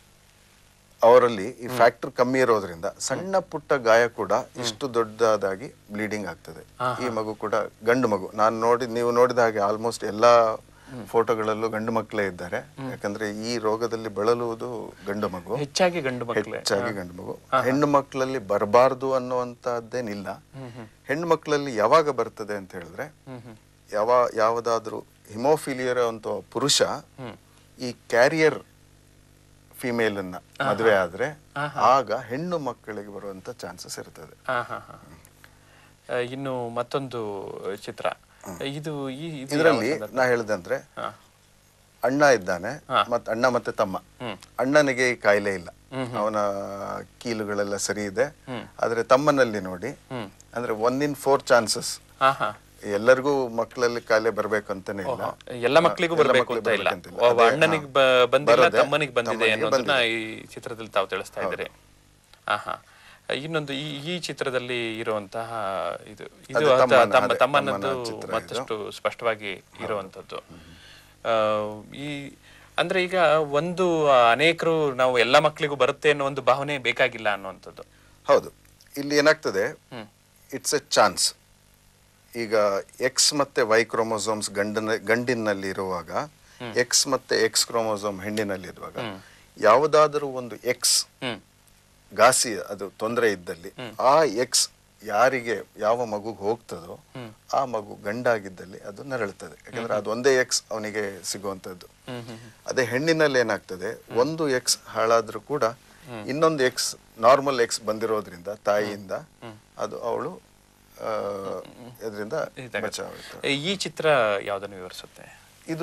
[SPEAKER 2] ಅವರಲ್ಲಿ ಈ ಫ್ಯಾಕ್ಟರ್ ಕಮ್ಮಿ ಇರೋದ್ರಿಂದ ಸಣ್ಣ ಪುಟ್ಟ ಗಾಯ ಕೂಡ ಇಷ್ಟು ದೊಡ್ಡದಾಗಿ ಬ್ಲೀಡಿಂಗ್ ಆಗ್ತದೆ ಈ ಮಗು ಕೂಡ ಗಂಡು ಮಗು ನಾನು ನೋಡಿ ನೀವು ನೋಡಿದ ಹಾಗೆ ಆಲ್ಮೋಸ್ಟ್ ಎಲ್ಲಾ ಫೋಟೋಗಳಲ್ಲೂ ಗಂಡು ಮಕ್ಕಳೇ ಇದ್ದಾರೆ ಯಾಕಂದ್ರೆ ಈ ರೋಗದಲ್ಲಿ ಬಳಲುವುದು ಗಂಡು ಮಗು
[SPEAKER 1] ಹೆಚ್ಚಾಗಿ ಗಂಡು ಮಕ್ಕಳೇ
[SPEAKER 2] ಹೆಚ್ಚಾಗಿ ಗಂಡು ಮಗು ಹೆಣ್ಣು ಮಕ್ಕಳಲ್ಲಿ ಬರಬಾರ್ದು ಅನ್ನುವಂತದ್ದೇನಿಲ್ಲ ಹೆಣ್ಣು ಮಕ್ಕಳಲ್ಲಿ ಯಾವಾಗ ಬರ್ತದೆ ಅಂತ ಹೇಳಿದ್ರೆ
[SPEAKER 1] ಹ್ಮ್ ಹ್ಮ್
[SPEAKER 2] ಯಾವ ಯಾವುದಾದ್ರೂ ಹಿಮೋಫಿಲಿಯರ್ ಅಂತ ಪುರುಷ ಈ ಕ್ಯಾರಿಯರ್ ಫಿಮೇಲ್ ಅನ್ನ ಮದುವೆ ಆದ್ರೆ ಆಗ ಹೆಣ್ಣು ಮಕ್ಕಳಿಗೆ ಬರುವಂತ ಚಾನ್ಸಸ್ ಇರ್ತದೆ
[SPEAKER 1] ಹಾ ಹಾ ಹಾ ಆ, ಇನ್ನು ಮತ್ತೊಂದು ಚಿತ್ರ ಇದು ಈ ಇದು ಯಾವ
[SPEAKER 2] ಇದರಲ್ಲಿ
[SPEAKER 1] ಸಂದರ್ಭ?
[SPEAKER 2] ನಾ ಹೇಳ್ದಂದ್ರೆ
[SPEAKER 1] ಹಾ.
[SPEAKER 2] ಅಣ್ಣ ಇದ್ದಾನೆ ಮತ್ ಅಣ್ಣ ಮತ್ತೆ ತಮ್ಮ ಅಣ್ಣನಿಗೆ ಈ ಕಾಯಿಲೆ ಇಲ್ಲ ಅವನ ಕೀಲುಗಳೆಲ್ಲ ಸರಿ ಇದೆ ಆದ್ರೆ ತಮ್ಮನಲ್ಲಿ ನೋಡಿ ಅಂದ್ರೆ ಒನ್ ಇನ್ ಫೋರ್ ಚಾನ್ಸಸ್
[SPEAKER 1] ಹಾ ಹಾ
[SPEAKER 2] ಎಲ್ಲರಿಗೂ ಮಕ್ಕಳಲ್ಲಿ ಕಾಯಿಲೆ ಬರ್ಬೇಕು ಅಂತಾನೆ ಇಲ್ಲ
[SPEAKER 1] ಎಲ್ಲ ಮಕ್ಕಳಿಗೂ
[SPEAKER 2] ಎಲ್ಲ
[SPEAKER 1] ಬರ್ಬೇಕು
[SPEAKER 2] ಮಕ್ಳಿಗೂ
[SPEAKER 1] ಅಂತ ಇಲ್ಲ
[SPEAKER 2] ಬರ್ಬೇಕಂತಿಲ್ಲ.
[SPEAKER 1] ಒಬ್ಬ
[SPEAKER 2] ಅದೇ,
[SPEAKER 1] ಅಣ್ಣನಿಗೆ
[SPEAKER 2] ಹಾ.
[SPEAKER 1] ಬ- ಬಂದಿಲ್ಲ
[SPEAKER 2] ಬರದೆ,
[SPEAKER 1] ತಮ್ಮನಿಗೆ ಬಂದಿದೆ
[SPEAKER 2] ತಮ್ಮನಿಗೆ
[SPEAKER 1] ಅನ್ನೋದನ್ನ ಈ ಚಿತ್ರದಲ್ಲಿ ತಾವು ತಿಳಿಸ್ತಾ ಇದ್ದೀರಿ ಹಾ ಹಾ ಇನ್ನೊಂದು ಈ ಈ ಚಿತ್ರದಲ್ಲಿ ಇರುವಂತಹ ಇದು ಇದು
[SPEAKER 2] ಅದೇ
[SPEAKER 1] ಅದ-
[SPEAKER 2] ತಮ್ಮನ-
[SPEAKER 1] ತಮ್ಮ
[SPEAKER 2] ಅದೇ
[SPEAKER 1] ತಮ್ಮನದ್ದು
[SPEAKER 2] ತಮ್ಮನ ಚಿತ್ರ ಇದು.
[SPEAKER 1] ಮತ್ತಷ್ಟು ಸ್ಪಷ್ಟವಾಗಿ ಇರುವಂತದ್ದು ಆ, ಈ ಅಂದ್ರೆ ಈಗ ಒಂದು ಅನೇಕರು ನಾವು ಎಲ್ಲ ಮಕ್ಕಳಿಗೂ ಬರುತ್ತೆ ಅನ್ನೋ ಒಂದು ಭಾವನೆ ಬೇಕಾಗಿಲ್ಲ ಅನ್ನುವಂಥದ್ದು
[SPEAKER 2] ಹೌದು ಇಲ್ಲಿ ಏನಾಗ್ತದೆ
[SPEAKER 1] ಹ್ಮ್.
[SPEAKER 2] ಇಟ್ಸ್ ಎ ಚಾನ್ಸ್ ಈಗ ಎಕ್ಸ್ ಮತ್ತೆ ವೈ ಕ್ರೋಮೋಸೋಮ್ಸ್ ಗಂಡನ ಗಂಡಿನಲ್ಲಿ ಇರುವಾಗ ಎಕ್ಸ್ ಮತ್ತೆ ಎಕ್ಸ್ ಕ್ರೋಮೋಸೋಮ್ ಹೆಣ್ಣಿನಲ್ಲಿ ಇರುವಾಗ ಯಾವುದಾದರೂ ಒಂದು ಎಕ್ಸ್
[SPEAKER 1] ಹ್ಮ್
[SPEAKER 2] ಘಾಸಿ ಅದು ತೊಂದರೆ ಇದ್ದಲ್ಲಿ ಆ ಎಕ್ಸ್ ಯಾರಿಗೆ ಯಾವ ಮಗುಗೆ ಹೋಗ್ತದೋ ಆ ಮಗು ಗಂಡಾಗಿದ್ದಲ್ಲಿ ಅದು ನರಳುತ್ತದೆ ಯಾಕಂದ್ರೆ ಅದು ಒಂದೇ ಎಕ್ಸ್ ಅವನಿಗೆ ಸಿಗುವಂತದ್ದು
[SPEAKER 1] ಹ್ಮ್ ಹ್ಮ್
[SPEAKER 2] ಅದೇ ಹೆಣ್ಣಿನಲ್ಲಿ ಏನಾಗ್ತದೆ ಒಂದು ಎಕ್ಸ್ ಹಾಳಾದ್ರೂ ಕೂಡ ಇನ್ನೊಂದು ಎಕ್ಸ್ ನಾರ್ಮಲ್ ಎಕ್ಸ್ ಬಂದಿರೋದ್ರಿಂದ ತಾಯಿಯಿಂದ ಅದು ಅವಳು ಇದರಿಂದ ಬಚಾವಾಗುತ್ತೆ
[SPEAKER 1] ಈ ಚಿತ್ರ ಯಾವ್ದನ್ನು ವಿವರಿಸುತ್ತೆ
[SPEAKER 2] ಇದು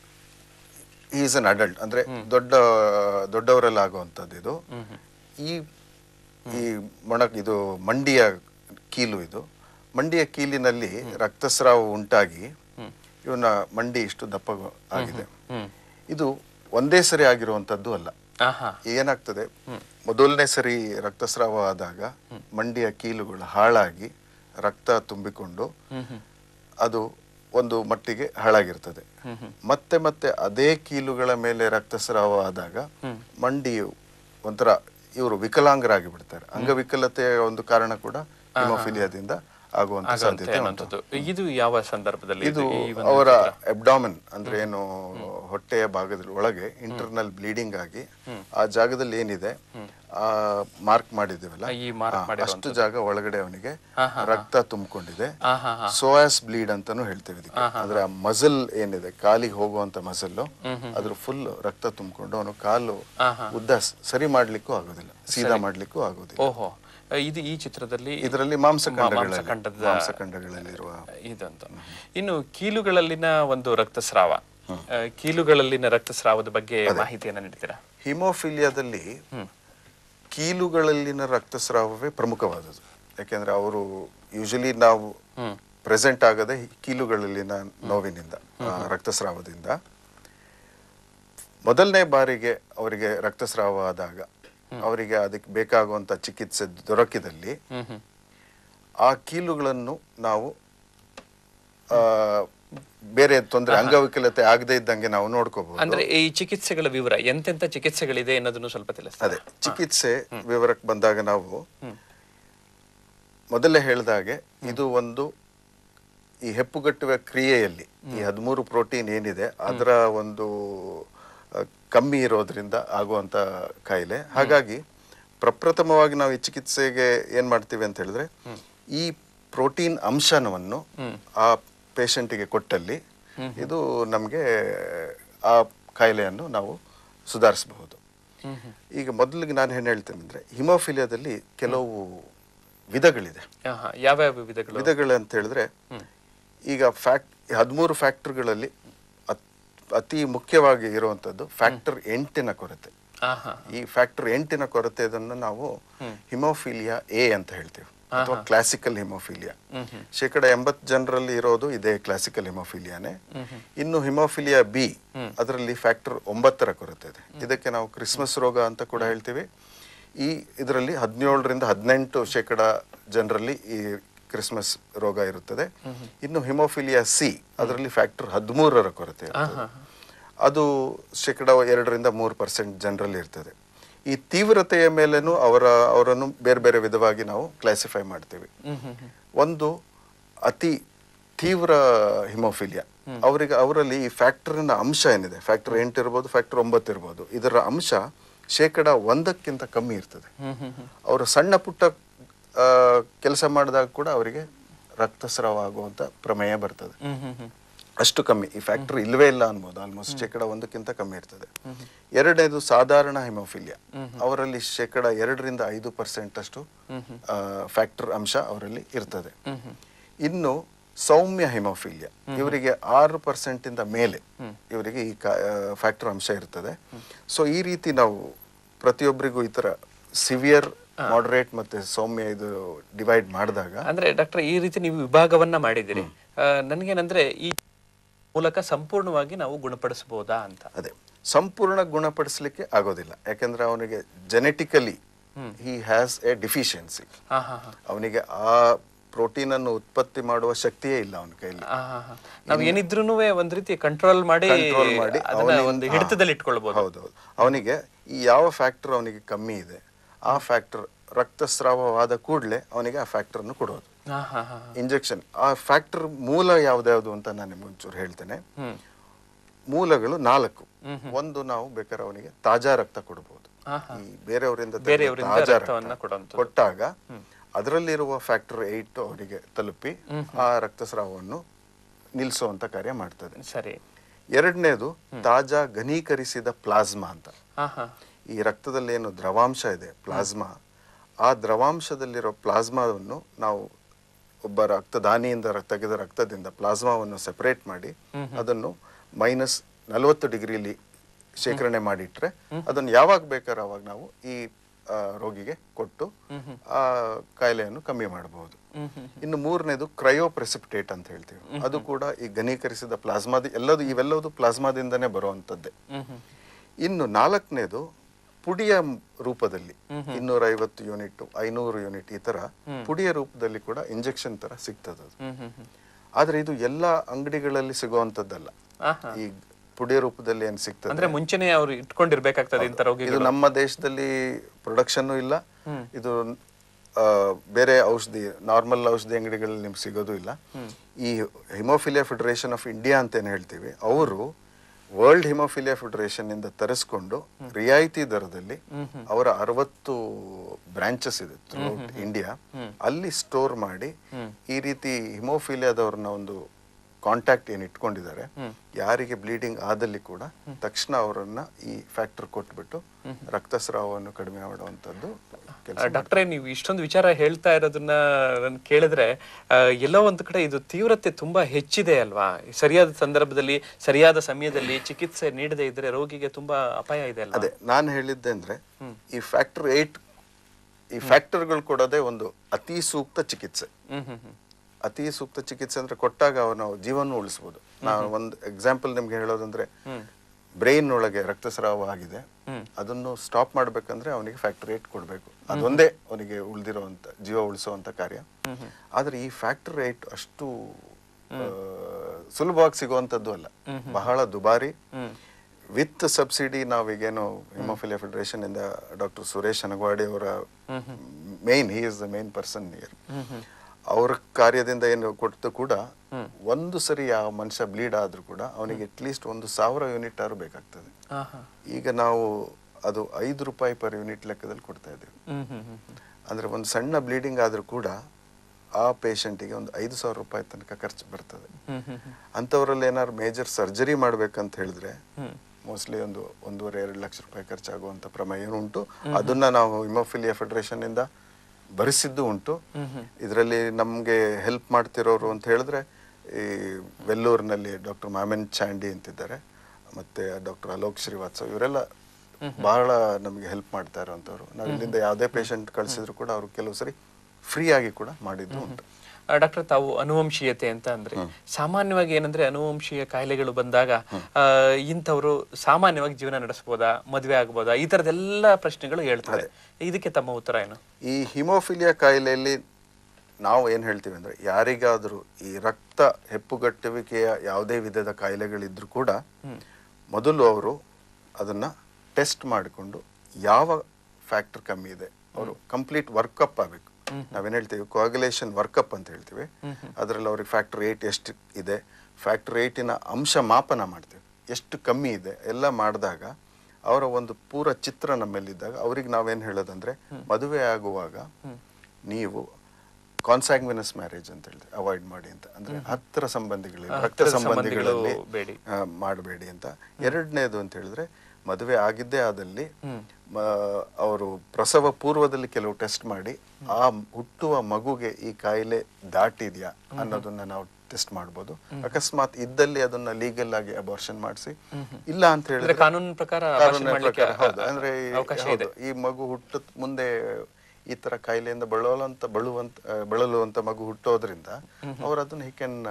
[SPEAKER 2] ಈಸ್ ಅನ್ ಅಡಲ್ಟ್ ಅಂದ್ರೆ ದೊಡ್ಡ ದೊಡ್ಡವರೆಲ್ಲ ಆಗುವಂಥದ್ದು ಇದು ಈ ಈ ಮೊಣ ಇದು ಮಂಡಿಯ ಕೀಲು ಇದು ಮಂಡಿಯ ಕೀಲಿನಲ್ಲಿ ರಕ್ತಸ್ರಾವ ಉಂಟಾಗಿ ಇವನ ಮಂಡಿ ಇಷ್ಟು ದಪ್ಪ ಆಗಿದೆ
[SPEAKER 1] ಹ್ಮ್
[SPEAKER 2] ಇದು ಒಂದೇ ಸರಿ ಆಗಿರುವಂತದ್ದು ಅಲ್ಲ
[SPEAKER 1] ಆಹಾ
[SPEAKER 2] ಏನಾಗ್ತದೆ ಮೊದಲನೇ ಸರಿ ರಕ್ತಸ್ರಾವ ಆದಾಗ ಮಂಡಿಯ ಕೀಲುಗಳು ಹಾಳಾಗಿ ರಕ್ತ ತುಂಬಿಕೊಂಡು ಅದು ಒಂದು ಮಟ್ಟಿಗೆ ಹಾಳಾಗಿರ್ತದೆ ಮತ್ತೆ ಮತ್ತೆ ಅದೇ ಕೀಲುಗಳ ಮೇಲೆ ರಕ್ತಸ್ರಾವ ಆದಾಗ ಮಂಡಿಯು ಒಂಥರ ಇವರು ವಿಕಲಾಂಗರಾಗಿ ಬಿಡ್ತಾರೆ ಅಂಗವಿಕಲತೆಯ ಒಂದು ಕಾರಣ ಕೂಡ ಹಿಮೋಫಿಲಿಯಾದಿಂದ ಆಗುವಂತ ಸಾಧ್ಯತೆ ಉಂಟು
[SPEAKER 1] ಅನ್ನುವಂಥದ್ದು ಇದು ಯಾವ ಸಂದರ್ಭದಲ್ಲಿ
[SPEAKER 2] ಇದು
[SPEAKER 1] ಈ ಒಂದು
[SPEAKER 2] ಅವರ ಅಬ್ಡಾಮಿನ್ ಅಂದ್ರೆ ಏನು ಹೊಟ್ಟೆಯ ಭಾಗದಲ್ಲಿ ಒಳಗೆ ಇಂಟರ್ನಲ್ ಬ್ಲೀಡಿಂಗ್ ಆಗಿ ಆ ಜಾಗದಲ್ಲಿ ಏನಿದೆ ಆ ಮಾರ್ಕ್ ಮಾಡಿದ್ದೀವಲ್ಲ
[SPEAKER 1] ಈ mark
[SPEAKER 2] ಆ, ಅಷ್ಟು ಜಾಗ ಒಳಗಡೆ ಅವನಿಗೆ ರಕ್ತ ತುಂಬಿಕೊಂಡಿದೆ
[SPEAKER 1] ಹಾ ಹಾ
[SPEAKER 2] ಸೋಯಾಸ್ ಬ್ಲೀಡ್ ಅಂತಾನು ಹೇಳ್ತೇವೆ ಇದಕ್ಕೆ ಅಂದ್ರೆ ಆ ಮಸಲ್ ಏನಿದೆ ಕಾಲಿಗೆ ಹೋಗುವಂತ ಮಸಲ್ ಅದ್ರ ಫುಲ್ ರಕ್ತ ತುಂಬಿಕೊಂಡು ಅವನು ಕಾಲು ಉದ್ದ ಸ್- ಸರಿ ಮಾಡ್ಲಿಕ್ಕೂ ಆಗೋದಿಲ್ಲ ಸೀದಾ ಮಾಡ್ಲಿಕ್ಕೂ ಆಗೋದಿಲ್ಲ
[SPEAKER 1] ಓಹೋ ಇದು ಈ ಚಿತ್ರದಲ್ಲಿ
[SPEAKER 2] ಇದರಲ್ಲಿ ಮಾಂಸಖಂಡಗಳಲ್ಲಿ
[SPEAKER 1] ಮಾಂಸಖಂಡದ
[SPEAKER 2] ಮಾಂಸಖಂಡಗಳಲ್ಲಿರುವ
[SPEAKER 1] ಇದಂತ ಇನ್ನು ಕೀಲುಗಳಲ್ಲಿನ ಒಂದು ರಕ್ತಸ್ರಾವ ಆ, ಕೀಲುಗಳಲ್ಲಿನ ರಕ್ತಸ್ರಾವದ ಬಗ್ಗೆ ಮಾಹಿತಿಯನ್ನ ನೀಡ್ತೀರಾ
[SPEAKER 2] ಹಿಮೋಫಿಲಿಯಾದಲ್ಲಿ ಕೀಲುಗಳಲ್ಲಿನ ರಕ್ತಸ್ರಾವವೇ ಪ್ರಮುಖವಾದದ್ದು ಯಾಕೆಂದ್ರೆ ಅವರು ಯೂಶಲಿ ನಾವು ಪ್ರೆಸೆಂಟ್ ಆಗದೆ ಕೀಲುಗಳಲ್ಲಿನ ನೋವಿನಿಂದ ಆ, ರಕ್ತಸ್ರಾವದಿಂದ ಮೊದಲನೇ ಬಾರಿಗೆ ಅವರಿಗೆ ರಕ್ತಸ್ರಾವ ಆದಾಗ ಅವರಿಗೆ ಅದಕ್ಕೆ ಬೇಕಾಗುವಂತ ಚಿಕಿತ್ಸೆ ದೊರಕಿದಲ್ಲಿ
[SPEAKER 1] ಹ್ಮ್ ಹ್ಮ್
[SPEAKER 2] ಆ ಕೀಲುಗಳನ್ನು ನಾವು ಆ, ಬೇರೆ ತೊಂದರೆ ಅಂಗವಿಕಲತೆ ಆಗದೇ ಇದ್ದಂಗೆ ನಾವು ನೋಡ್ಕೋಬಹುದು
[SPEAKER 1] ಅಂದ್ರೆ ಈ ಚಿಕಿತ್ಸೆಗಳ ವಿವರ ಎಂತೆಂತ ಚಿಕಿತ್ಸೆಗಳಿದೆ ಅನ್ನೋದನ್ನು ಸ್ವಲ್ಪ ತಿಳಿಸ್ತಾರೆ
[SPEAKER 2] ಅದೇ ಚಿಕಿತ್ಸೆ ವಿವರಕ್ಕೆ ಬಂದಾಗ ನಾವು ಮೊದಲೇ ಹೇಳಿದಾಗೆ ಇದು ಒಂದು ಈ ಹೆಪ್ಪುಗಟ್ಟುವ ಕ್ರಿಯೆಯಲ್ಲಿ ಈ ಹದಿಮೂರು ಪ್ರೋಟೀನ್ ಏನಿದೆ ಅದರ ಒಂದು ಆ, ಕಮ್ಮಿ ಇರೋದ್ರಿಂದ ಆಗುವಂತ ಕಾಯಿಲೆ ಹಾಗಾಗಿ ಪ್ರಪ್ರಥಮವಾಗಿ ನಾವು ಈ ಚಿಕಿತ್ಸೆಗೆ ಏನ್ ಮಾಡ್ತೀವಿ ಅಂತ ಹೇಳಿದ್ರೆ ಈ ಪ್ರೋಟೀನ್ ಅಂಶನವನ್ನು ಆ ಪೇಷಂಟಿಗೆ ಕೊಟ್ಟಲ್ಲಿ ಇದು ನಮಗೆ ಆ ಕಾಯಿಲೆಯನ್ನು ನಾವು ಸುಧಾರಿಸಬಹುದು ಈಗ ಮೊದಲಿಗೆ ನಾನು ಏನು ಹೇಳ್ತೇನೆ ಅಂದ್ರೆ ಹಿಮೋಫಿಲಿಯಾದಲ್ಲಿ ಕೆಲವು ವಿಧಗಳಿದೆ
[SPEAKER 1] ಆಹಾ, ಯಾವ್ಯಾವ ವಿಧಗಳು
[SPEAKER 2] ವಿಧಗಳು ಅಂತ ಹೇಳಿದ್ರೆ ಈಗ ಫ್ಯಾಕ್ಟ್ ಹದಿಮೂರು ಫ್ಯಾಕ್ಟರ್ಗಳಲ್ಲಿ ಅತಿ ಮುಖ್ಯವಾಗಿ ಇರುವಂತದ್ದು ಫ್ಯಾಕ್ಟರ್ ಎಂಟಿನ ಕೊರತೆ
[SPEAKER 1] ಆಹಾ
[SPEAKER 2] ಈ ಫ್ಯಾಕ್ಟರ್ ಎಂಟಿನ ಕೊರತೆ ಇದನ್ನು ನಾವು ಹಿಮೋಫಿಲಿಯಾ ಎ ಅಂತ ಹೇಳ್ತೇವೆ ಅಥವಾ ಕ್ಲಾಸಿಕಲ್ ಹಿಮೋಫಿಲಿಯಾ ಶೇಕಡ ಎಂಬತ್ತು ಜನರಲ್ಲಿ ಇರೋದು ಇದೇ ಕ್ಲಾಸಿಕಲ್ ಹಿಮೋಫಿಲಿಯಾನೇ ಇನ್ನು ಹಿಮೋಫಿಲಿಯಾ ಬಿ ಅದರಲ್ಲಿ ಫ್ಯಾಕ್ಟರ್ ಒಂಬತ್ತರ ಕೊರತೆ ಇದೆ ಇದಕ್ಕೆ ನಾವು ಕ್ರಿಸ್ಮಸ್ ರೋಗ ಅಂತ ಕೂಡ ಹೇಳ್ತೀವಿ ಈ ಇದರಲ್ಲಿ ಹದಿನೇಳರಿಂದ ಹದಿನೆಂಟು ಶೇಕಡ ಜನರಲ್ಲಿ ಈ ಕ್ರಿಸ್ಮಸ್ ರೋಗ ಇರುತ್ತದೆ ಇನ್ನು ಹಿಮೋಫಿಲಿಯಾ ಸಿ ಅದರಲ್ಲಿ ಫ್ಯಾಕ್ಟರ್ ಹದಿಮೂರರ ಕೊರತೆ ಇರುತ್ತದೆ ಅದು ಶೇಕಡ ಎರಡರಿಂದ ಮೂರು ಪರ್ಸೆಂಟ್ ಜನರಲ್ಲಿ ಇರ್ತದೆ ಈ ತೀವ್ರತೆಯ ಮೇಲೇನು ಅವರ ಅವರನ್ನು ಬೇರೆ ಬೇರೆ ವಿಧವಾಗಿ ನಾವು ಕ್ಲಾಸಿಫೈ ಮಾಡ್ತೀವಿ ಒಂದು ಅತಿ ತೀವ್ರ ಹಿಮೋಫಿಲಿಯಾ ಅವರಿಗೆ ಅವರಲ್ಲಿ ಈ ಫ್ಯಾಕ್ಟರಿನ ಅಂಶ ಏನಿದೆ ಫ್ಯಾಕ್ಟರ್ ಎಂಟು ಇರ್ಬೋದು ಫ್ಯಾಕ್ಟರ್ ಒಂಬತ್ತು ಇರ್ಬೋದು ಇದರ ಅಂಶ ಶೇಕಡ ಒಂದಕ್ಕಿಂತ ಕಮ್ಮಿ ಇರ್ತದೆ ಅವರು ಸಣ್ಣ ಪುಟ್ಟ ಕೆಲಸ ಮಾಡಿದಾಗ ಕೂಡ ಅವರಿಗೆ ರಕ್ತಸ್ರಾವ ಆಗುವಂತ ಪ್ರಮೇಯ ಬರ್ತದೆ
[SPEAKER 1] ಹ್ಮ್ ಹ್ಮ್ ಹ್ಮ್
[SPEAKER 2] ಅಷ್ಟು ಕಮ್ಮಿ ಈ ಫ್ಯಾಕ್ಟರ್ ಇಲ್ವೇ ಇಲ್ಲ ಅನ್ಬೋದು ಆಲ್ಮೋಸ್ಟ್ ಶೇಕಡ ಒಂದಕ್ಕಿಂತ ಕಮ್ಮಿ ಇರ್ತದೆ ಎರಡನೇದು ಸಾಧಾರಣ ಹಿಮೋಫಿಲಿಯಾ ಅವರಲ್ಲಿ ಶೇಕಡ ಎರಡರಿಂದ ಐದು ಪರ್ಸೆಂಟ್ ಅಷ್ಟು ಫ್ಯಾಕ್ಟರ್ ಅಂಶ ಅವರಲ್ಲಿ ಇರ್ತದೆ ಇನ್ನು ಸೌಮ್ಯ ಹಿಮೋಫಿಲಿಯಾ ಇವರಿಗೆ ಆರು ಪರ್ಸೆಂಟ್ ಇಂದ ಮೇಲೆ ಇವರಿಗೆ ಈ ಫ್ಯಾಕ್ಟರ್ ಅಂಶ ಇರ್ತದೆ ಸೊ ಈ ರೀತಿ ನಾವು ಪ್ರತಿಯೊಬ್ಬರಿಗೂ ಈ ತರ ಸಿವಿಯರ್ ಮಾಡರೇಟ್ ಮತ್ತೆ ಸೌಮ್ಯ ಇದು ಡಿವೈಡ್ ಮಾಡಿದಾಗ
[SPEAKER 1] ಅಂದ್ರೆ ಡಾಕ್ಟರ್ ಈ ರೀತಿ ನೀವು ವಿಭಾಗವನ್ನ ಮಾಡಿದಿರಿ ಆ, ನನ್ಗೇನಂದ್ರೆ ಈ ಮೂಲಕ ಸಂಪೂರ್ಣವಾಗಿ ನಾವು ಗುಣಪಡಿಸಬಹುದಾ ಅಂತ
[SPEAKER 2] ಅದೇ ಸಂಪೂರ್ಣ ಗುಣಪಡಿಸ್ಲಿಕ್ಕೆ ಆಗೋದಿಲ್ಲ ಯಾಕಂದ್ರೆ ಅವನಿಗೆ genetically he has a deficiency
[SPEAKER 1] ಹಾ ಹಾ ಹಾ
[SPEAKER 2] ಅವನಿಗೆ ಆ ಪ್ರೋಟೀನ್ ಅನ್ನು ಉತ್ಪತ್ತಿ ಮಾಡುವ ಶಕ್ತಿಯೇ ಇಲ್ಲ ಅವನ ಕೈಲಿ
[SPEAKER 1] ಆ, ಹಾ, ಹಾ. ನಾವ್ ಏನಿದ್ರು ಒಂದ್ ರೀತಿ ಕಂಟ್ರೋಲ್ ಮಾಡಿ
[SPEAKER 2] ಕಂಟ್ರೋಲ್ ಮಾಡಿ
[SPEAKER 1] ಅದನ್ನ
[SPEAKER 2] ಅವನಿಗೆ-
[SPEAKER 1] ಒಂದು
[SPEAKER 2] ಹಾ.
[SPEAKER 1] ಹಿಡಿತದಲ್ಲಿ ಇಟ್ಕೊಳ್ಬಹುದು
[SPEAKER 2] ಹೌದೌದು ಅವನಿಗೆ ಈ ಯಾವ ಫ್ಯಾಕ್ಟರ್ ಅವನಿಗೆ ಕಮ್ಮಿ ಇದೆ ಆ ಫ್ಯಾಕ್ಟರ್ ರಕ್ತಸ್ರಾವವಾದ ಕೂಡಲೇ ಅವನಿಗೆ ಆ ಫ್ಯಾಕ್ಟರ್ ಅನ್ನು ಕೊಡೋದು
[SPEAKER 1] ಹಾ ಹಾ ಹಾ
[SPEAKER 2] ಇಂಜೆಕ್ಷನ್ ಆ ಫ್ಯಾಕ್ಟರ್ ಮೂಲ ಯಾವ್ದ್ಯಾವ್ದು ಅಂತ ನಾನು ನಿಮ್ಗೆ ಒಂಚೂರು ಹೇಳ್ತೇನೆ
[SPEAKER 1] ಹ್ಮ್
[SPEAKER 2] ಮೂಲಗಳು ನಾಲ್ಕು ಒಂದು ನಾವು ಬೇಕಾದ್ರೆ ಅವನಿಗೆ ತಾಜಾ ರಕ್ತ ಕೊಡಬಹುದು
[SPEAKER 1] ಹಾ, ಹಾ.
[SPEAKER 2] ಈ ಬೇರೆಯವರಿಂದ ತೆಗೆದ
[SPEAKER 1] ಬೇರೆಯವರಿಂದ
[SPEAKER 2] ತಾಜಾ
[SPEAKER 1] ರಕ್ತವನ್ನ
[SPEAKER 2] ರಕ್ತ
[SPEAKER 1] ಕೊಡುವಂಥದ್ದು.
[SPEAKER 2] ಕೊಟ್ಟಾಗ ಅದರಲ್ಲಿರುವ ಫ್ಯಾಕ್ಟರ್ ಏಟ್ ಅವರಿಗೆ ತಲುಪಿ ಆ ರಕ್ತಸ್ರಾವವನ್ನು ನಿಲ್ಲಿಸುವಂತ ಕಾರ್ಯ ಮಾಡ್ತದೆ
[SPEAKER 1] ಸರಿ
[SPEAKER 2] ಎರಡನೇದು ತಾಜಾ ಘನೀಕರಿಸಿದ ಪ್ಲಾಸ್ಮಾ ಅಂತ
[SPEAKER 1] ಹಾ ಹಾ
[SPEAKER 2] ಈ ರಕ್ತದಲ್ಲಿ ಏನು ದ್ರವಾಂಶ ಇದೆ ಪ್ಲಾಸ್ಮಾ ಆ ದ್ರವಾಂಶದಲ್ಲಿರೋ ಪ್ಲಾಸ್ಮಾವನ್ನು ನಾವು ಒಬ್ಬ ರಕ್ತದಾನಿಯಿಂದ ರ- ತೆಗೆದ ರಕ್ತದಿಂದ ಪ್ಲಾಸ್ಮಾವನ್ನು ಸೆಪರೇಟ್ ಮಾಡಿ ಅದನ್ನು ಮೈನಸ್ ನಲವತ್ತು ಡಿಗ್ರಿಲಿ ಶೇಖರಣೆ ಮಾಡಿಟ್ರೆ ಅದನ್ನು ಯಾವಾಗ ಬೇಕಾದ್ರೆ ಅವಾಗ ನಾವು ಈ ಆ, ರೋಗಿಗೆ ಕೊಟ್ಟು ಆ ಕಾಯಿಲೆಯನ್ನು ಕಮ್ಮಿ ಮಾಡಬಹುದು ಇನ್ನು ಮೂರನೇದು ಕ್ರಯೋ ಪ್ರೆಸಿಪಿಟೇಟ್ ಅಂತ ಹೇಳ್ತೀವಿ ಅದು ಕೂಡ ಈ ಘನೀಕರಿಸಿದ ಪ್ಲಾಸ್ಮಾದ ಎಲ್ಲದು ಇವೆಲ್ಲವೂ ಪ್ಲಾಸ್ಮಾದಿಂದನೇ ಬರುವಂತದ್ದೇ
[SPEAKER 1] ಹ್ಮ್ ಹ್ಮ್
[SPEAKER 2] ಇನ್ನು ನಾಲ್ಕನೇದು ಪುಡಿಯ ಮ್- ರೂಪದಲ್ಲಿ ಇನ್ನೂರ ಐವತ್ತು ಯೂನಿಟ್ ಐನೂರು ಯೂನಿಟ್ ಈ ತರ ಪುಡಿಯ ರೂಪದಲ್ಲಿ ಕೂಡ ಇಂಜೆಕ್ಷನ್ ತರ ಸಿಗ್ತದೆ ಅದು
[SPEAKER 1] ಹ್ಮ್ ಹ್ಮ್ ಹ್ಮ್
[SPEAKER 2] ಆದ್ರೆ ಇದು ಎಲ್ಲ ಅಂಗಡಿಗಳಲ್ಲಿ ಸಿಗುವಂತದ್ದಲ್ಲ
[SPEAKER 1] ಹಾ ಹಾ
[SPEAKER 2] ಈ ಪುಡಿಯ ರೂಪದಲ್ಲಿ ಏನ್ ಸಿಗ್ತದೆ
[SPEAKER 1] ಅಂದ್ರೆ ಮುಂಚೆನೆ ಅವ್ರು ಇಟ್ಕೊಂಡಿರ್ಬೇಕಾಗ್ತದೆ ಇಂಥ ರೋಗಿಗಳು
[SPEAKER 2] ಇದು ನಮ್ಮ ದೇಶದಲ್ಲಿ ಪ್ರೊಡಕ್ಷನ್ ಇಲ್ಲ ಇದು ಆ, ಬೇರೆ ಔಷಧಿ ನಾರ್ಮಲ್ ಔಷಧಿ ಅಂಗಡಿಗಳಲ್ಲಿ ನಿಮ್ಗೆ ಸಿಗೋದು ಇಲ್ಲ ಈ ಹಿಮೋಫಿಲಿಯಾ ಫೆಡರೇಷನ್ ಆಫ್ ಇಂಡಿಯಾ ಅಂತ ಏನ್ ಹೇಳ್ತೀವಿ ಅವರು ವರ್ಲ್ಡ್ ಹಿಮೋಫಿಲಿಯಾ ಫೆಡರೇಷನ್ ಇಂದ ತರಿಸ್ಕೊಂಡು ರಿಯಾಯಿತಿ ದರದಲ್ಲಿ ಅವರ ಅರವತ್ತು ಬ್ರಾಂಚಸ್ ಇದೆ ಥ್ರೂಔಟ್ ಇಂಡಿಯಾ ಅಲ್ಲಿ ಸ್ಟೋರ್ ಮಾಡಿ ಈ ರೀತಿ ಹಿಮೋಫಿಲಿಯಾದವ್ರನ್ನ ಒಂದು ಕಾಂಟ್ಯಾಕ್ಟ್ ಏನ್ ಇಟ್ಕೊಂಡಿದ್ದಾರೆ ಯಾರಿಗೆ ಬ್ಲೀಡಿಂಗ್ ಆದಲ್ಲಿ ಕೂಡ ತಕ್ಷಣ ಅವರನ್ನ ಈ ಫ್ಯಾಕ್ಟರ್ ಕೊಟ್ಬಿಟ್ಟು ರಕ್ತಸ್ರಾವವನ್ನು ಕಡಿಮೆ ಮಾಡುವಂತದ್ದು ಕೆಲಸ
[SPEAKER 1] ಡಾಕ್ಟ್ರೇ ನೀವು ಇಷ್ಟೊಂದು ವಿಚಾರ ಹೇಳ್ತಾ ಇರೋದನ್ನ ನಾನು ಕೇಳಿದ್ರೆ ಆ, ಎಲ್ಲೋ ಒಂದು ಕಡೆ ಇದು ತೀವ್ರತೆ ತುಂಬಾ ಹೆಚ್ಚಿದೆ ಅಲ್ವಾ ಸರಿಯಾದ ಸಂದರ್ಭದಲ್ಲಿ ಸರಿಯಾದ ಸಮಯದಲ್ಲಿ ಚಿಕಿತ್ಸೆ ನೀಡದೇ ಇದ್ರೆ ರೋಗಿಗೆ ತುಂಬಾ ಅಪಾಯ ಇದೆ ಅಲ್ವಾ
[SPEAKER 2] ಅದೇ ನಾನು ಹೇಳಿದ್ದೆ ಅಂದ್ರೆ ಈ ಫ್ಯಾಕ್ಟರ್ ಏಟ್ ಈ ಫ್ಯಾಕ್ಟರ್ಗಳು ಕೊಡೋದೇ ಒಂದು ಅತಿ ಸೂಕ್ತ ಚಿಕಿತ್ಸೆ
[SPEAKER 1] ಹ್ಮ್ ಹ್ಮ್ ಹ್ಮ್
[SPEAKER 2] ಅತಿ ಸೂಕ್ತ ಚಿಕಿತ್ಸೆ ಅಂದ್ರೆ ಕೊಟ್ಟಾಗ ಅವನು ಜೀವನ ಉಳಿಸ್ಬೋದು ನಾನು ಒಂದು ಎಕ್ಸಾಂಪಲ್ ನಿಮ್ಗೆ ಹೇಳೋದಂದ್ರೆ ಬ್ರೈನ್ ಒಳಗೆ ರಕ್ತಸ್ರಾವ ಆಗಿದೆ ಅದನ್ನು ಸ್ಟಾಪ್ ಮಾಡ್ಬೇಕಂದ್ರೆ ಅವನಿಗೆ ಫ್ಯಾಕ್ಟರ್ ಏಟ್ ಕೊಡಬೇಕು ಅದೊಂದೇ ಅವನಿಗೆ ಉಳಿದಿರುವಂತ ಜೀವ ಉಳಿಸುವಂತ ಕಾರ್ಯ ಆದ್ರೆ ಈ ಫ್ಯಾಕ್ಟರ್ ಏಟ್ ಅಷ್ಟು ಆ, ಸುಲಭವಾಗಿ ಸಿಗುವಂತದ್ದು ಅಲ್ಲ ಬಹಳ ದುಬಾರಿ ವಿತ್ ಸಬ್ಸಿಡಿ ನಾವೀಗೇನು ಹಿಮೋಫಿಲಿಯಾ ಫೆಡರೇಷನ್ ಇಂದ ಡಾಕ್ಟರ್ ಸುರೇಶ್ ಅನಗವಾಡಿ ಅವರ main he is the main person near ಅವ್ರ ಕಾರ್ಯದಿಂದ ಏನು ಕೊಟ್ಟು ಕೂಡ ಒಂದು ಸರಿ ಆ ಮನುಷ್ಯ ಬ್ಲೀಡ್ ಆದ್ರೂ ಕೂಡ ಅವನಿಗೆ ಅಟ್ಲೀಸ್ಟ್ ಒಂದು ಸಾವಿರ ಯೂನಿಟ್ ಆದ್ರೂ ಬೇಕಾಗ್ತದೆ ಈಗ ನಾವು ಅದು ಐದು ರೂಪಾಯಿ ಪರ್ ಯೂನಿಟ್ ಲೆಕ್ಕದಲ್ಲಿ ಕೊಡ್ತಾ ಇದ್ದೇವೆ ಅಂದ್ರೆ ಒಂದು ಸಣ್ಣ ಬ್ಲೀಡಿಂಗ್ ಆದ್ರೂ ಕೂಡ ಆ ಪೇಷಂಟಿಗೆ ಒಂದು ಐದು ಸಾವಿರ ರೂಪಾಯಿ ತನಕ ಖರ್ಚು ಬರ್ತದೆ ಅಂಥವ್ರಲ್ಲಿ ಏನಾದ್ರು ಮೇಜರ್ ಸರ್ಜರಿ ಮಾಡ್ಬೇಕಂತ ಹೇಳಿದ್ರೆ ಮೋಸ್ಟ್ಲಿ ಒಂದು ಒಂದೂವರೆ ಎರಡು ಲಕ್ಷ ರೂಪಾಯಿ ಖರ್ಚಾಗುವಂತ ಪ್ರಮೇಯ ಏನು ಉಂಟು ಅದನ್ನ ನಾವು ಹಿಮೋಫಿಲಿಯಾ ಫೆಡರೇಷನ್ ಇಂದ ಭರಿಸಿದ್ದು ಉಂಟು ಇದರಲ್ಲಿ ನಮ್ಗೆ ಹೆಲ್ಪ್ ಮಾಡ್ತಿರೋರು ಅಂತ ಹೇಳಿದ್ರೆ ಈ ವೆಲ್ಲೂರಿನಲ್ಲಿ ಡಾಕ್ಟರ್ ಮಾಮೆನ್ ಚಾಂಡಿ ಅಂತಿದ್ದಾರೆ ಮತ್ತೆ ಡಾಕ್ಟರ್ ಅಲೋಕ್ ಶ್ರೀವಾತ್ಸವ್ ಇವರೆಲ್ಲ ಬಹಳ ನಮಗೆ ಹೆಲ್ಪ್ ಮಾಡ್ತಾ ಇರುವಂತವ್ರು ನಾವು ಇಲ್ಲಿಂದ ಯಾವುದೇ ಪೇಷಂಟ್ ಕಳಿಸಿದ್ರು ಕೂಡ ಅವರು ಕೆಲವು ಸರಿ ಫ್ರೀ ಆಗಿ ಕೂಡ ಮಾಡಿದ್ದು ಉಂಟು
[SPEAKER 1] ಡಾಕ್ಟರ್ ತಾವು ಅನುವಂಶೀಯತೆ ಅಂತ ಅಂದ್ರೆ ಸಾಮಾನ್ಯವಾಗಿ ಏನಂದ್ರೆ ಅನುವಂಶೀಯ ಕಾಯಿಲೆಗಳು ಬಂದಾಗ ಆ, ಇಂಥವ್ರು ಸಾಮಾನ್ಯವಾಗಿ ಜೀವನ ನಡೆಸಬಹುದಾ ಮದುವೆ ಆಗ್ಬೋದಾ ಈ ತರದೆಲ್ಲ ಪ್ರಶ್ನೆಗಳು ಹೇಳ್ತಾರೆ ಇದಕ್ಕೆ ತಮ್ಮ ಉತ್ತರ ಏನು
[SPEAKER 2] ಈ ಹಿಮೋಫಿಲಿಯಾ ಕಾಯಿಲೆಯಲ್ಲಿ ನಾವು ಏನು ಹೇಳ್ತೀವಿ ಅಂದರೆ ಯಾರಿಗಾದರೂ ಈ ರಕ್ತ ಹೆಪ್ಪುಗಟ್ಟುವಿಕೆಯ ಯಾವುದೇ ವಿಧದ ಕಾಯಿಲೆಗಳಿದ್ರೂ ಕೂಡ ಮೊದಲು ಅವರು ಅದನ್ನ ಟೆಸ್ಟ್ ಮಾಡಿಕೊಂಡು ಯಾವ ಫ್ಯಾಕ್ಟರ್ ಕಮ್ಮಿ ಇದೆ ಅವರು ಕಂಪ್ಲೀಟ್ ವರ್ಕಪ್ ಆಗಬೇಕು ನಾವೇನು ಹೇಳ್ತೀವಿ ಕೋಗ್ಯುಲೇಷನ್ ವರ್ಕಪ್ ಅಂತ ಹೇಳ್ತೀವಿ ಅದರಲ್ಲಿ ಅವ್ರಿಗೆ ಫ್ಯಾಕ್ಟರ್ ಏಟ್ ಎಷ್ಟು ಇದೆ ಫ್ಯಾಕ್ಟರ್ ಏಟಿನ ಅಂಶ ಮಾಪನ ಮಾಡ್ತೀವಿ ಎಷ್ಟು ಕಮ್ಮಿ ಇದೆ ಎಲ್ಲ ಮಾಡಿದಾಗ ಅವರ ಒಂದು ಪೂರ ಚಿತ್ರ ನಮ್ಮಲ್ಲಿದ್ದಾಗ ಅವ್ರಿಗೆ ನಾವೇನು ಹೇಳೋದಂದ್ರೆ ಮದುವೆ ಆಗುವಾಗ ನೀವು ಕಾನ್ಸಾಗ್ವಿನಸ್ ಮ್ಯಾರೇಜ್ ಅಂತ ಹೇಳ್ತೀವಿ ಅವಾಯ್ಡ್ ಮಾಡಿ ಅಂತ ಅಂದ್ರೆ ಹತ್ತಿರ ಸಂಬಂಧಿಗಳಲ್ಲಿ ರಕ್ತ
[SPEAKER 1] ಹತ್ತಿರದ
[SPEAKER 2] ಸಂಬಂಧಿಗಳಲ್ಲಿ
[SPEAKER 1] ಸಂಬಂಧಿಗಳು ಬೇಡಿ.
[SPEAKER 2] ಮಾಡಬೇಡಿ ಅಂತ ಎರಡನೇದು ಅಂತ ಹೇಳಿದ್ರೆ ಮದುವೆ ಆಗಿದ್ದೇ ಆದಲ್ಲಿ ಅವರು ಪ್ರಸವ ಪೂರ್ವದಲ್ಲಿ ಕೆಲವು ಟೆಸ್ಟ್ ಮಾಡಿ ಆ ಹುಟ್ಟುವ ಮಗುಗೆ ಈ ಕಾಯಿಲೆ ದಾಟಿದ್ಯಾ ಅನ್ನೋದನ್ನ ನಾವು ಟೆಸ್ಟ್ ಮಾಡ್ಬೋದು ಅಕಸ್ಮಾತ್ ಇದ್ದಲ್ಲಿ ಅದನ್ನ ಲೀಗಲ್ ಆಗಿ ಅಬಾರ್ಷನ್ ಮಾಡಿಸಿ ಇಲ್ಲ ಅಂತ
[SPEAKER 1] ಅಂದ್ರೆ
[SPEAKER 2] ಹೇಳಿದ್ರೆ
[SPEAKER 1] ಕಾನೂನು ಪ್ರಕಾರ ಅಭಾಷಣ
[SPEAKER 2] ಕಾನೂನಿನ
[SPEAKER 1] ಮಾಡ್ಲಿಕ್ಕೆ
[SPEAKER 2] ಪ್ರಕಾರ ಹೌದು ಅಂದ್ರೆ ಈ-
[SPEAKER 1] ಅವಕಾಶ ಇದೆ
[SPEAKER 2] ಹೌದು. ಈ ಮಗು ಹುಟ್ಟದ ಮುಂದೆ ಈ ತರ ಕಾಯಿಲೆಯಿಂದ ಬಳಲುವಂತ ಬಳುವಂತ ಆ, ಬಳಲುವಂತ ಮಗು ಹುಟ್ಟೋದ್ರಿಂದ ಅವ್ರು ಅದನ್ನ ಹಿ ಕ್ಯಾನ್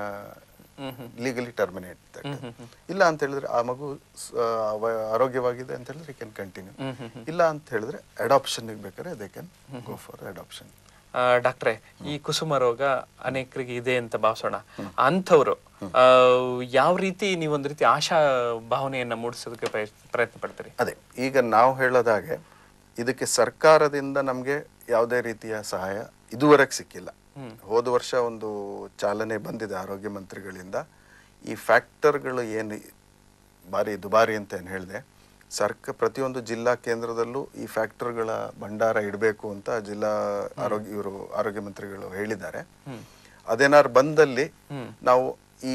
[SPEAKER 2] ಲೀಗಲಿ ಟರ್ಮಿನೇಟ್ ಇಲ್ಲ ಅಂತ ಹೇಳಿದ್ರೆ ಆ ಮಗು ಸ- ಆ, ವ- ಆರೋಗ್ಯವಾಗಿದೆ ಅಂತ ಹೇಳಿದ್ರೆ ಕ್ಯಾನ್ ಕಂಟಿನ್ಯೂ ಇಲ್ಲ ಅಂತ ಹೇಳಿದ್ರೆ ಅಡಾಪ್ಷನ್ ಬೇಕಾದ್ರೆ they can go for adoption
[SPEAKER 1] ಆ, ಡಾಕ್ಟ್ರೆ ಈ ಕುಸುಮ ರೋಗ ಅನೇಕರಿಗೆ ಇದೆ ಅಂತ ಭಾವಿಸೋಣ ಅಂಥವ್ರು ಆ, ಯಾವ ರೀತಿ ನೀವೊಂದು ರೀತಿ ಆಶಾ ಭಾವನೆಯನ್ನ ಮೂಡಿಸೋದಕ್ಕೆ ಪ್ರಯತ್ನ ಪ್ರಯತ್ನ ಪಡ್ತೀರಿ
[SPEAKER 2] ಅದೇ ಈಗ ನಾವು ಹೇಳೋದಾಗೆ ಇದಕ್ಕೆ ಸರ್ಕಾರದಿಂದ ನಮಗೆ ಯಾವುದೇ ರೀತಿಯ ಸಹಾಯ ಇದುವರೆಗೆ ಸಿಕ್ಕಿಲ್ಲ ಹೋದ ವರ್ಷ ಒಂದು ಚಾಲನೆ ಬಂದಿದೆ ಆರೋಗ್ಯ ಮಂತ್ರಿಗಳಿಂದ ಈ ಫ್ಯಾಕ್ಟರ್ಗಳು ಏನು ಬಾರಿ ದುಬಾರಿ ಅಂತ ಏನು ಹೇಳಿದೆ ಸರ್ಕ ಪ್ರತಿಯೊಂದು ಜಿಲ್ಲಾ ಕೇಂದ್ರದಲ್ಲೂ ಈ ಫ್ಯಾಕ್ಟರ್ಗಳ ಭಂಡಾರ ಇಡಬೇಕು ಅಂತ ಜಿಲ್ಲಾ ಆರೋಗ್ಯ ಇವರು ಆರೋಗ್ಯ ಮಂತ್ರಿಗಳು ಹೇಳಿದ್ದಾರೆ ಅದೇನಾದ್ರು ಬಂದಲ್ಲಿ ನಾವು ಈ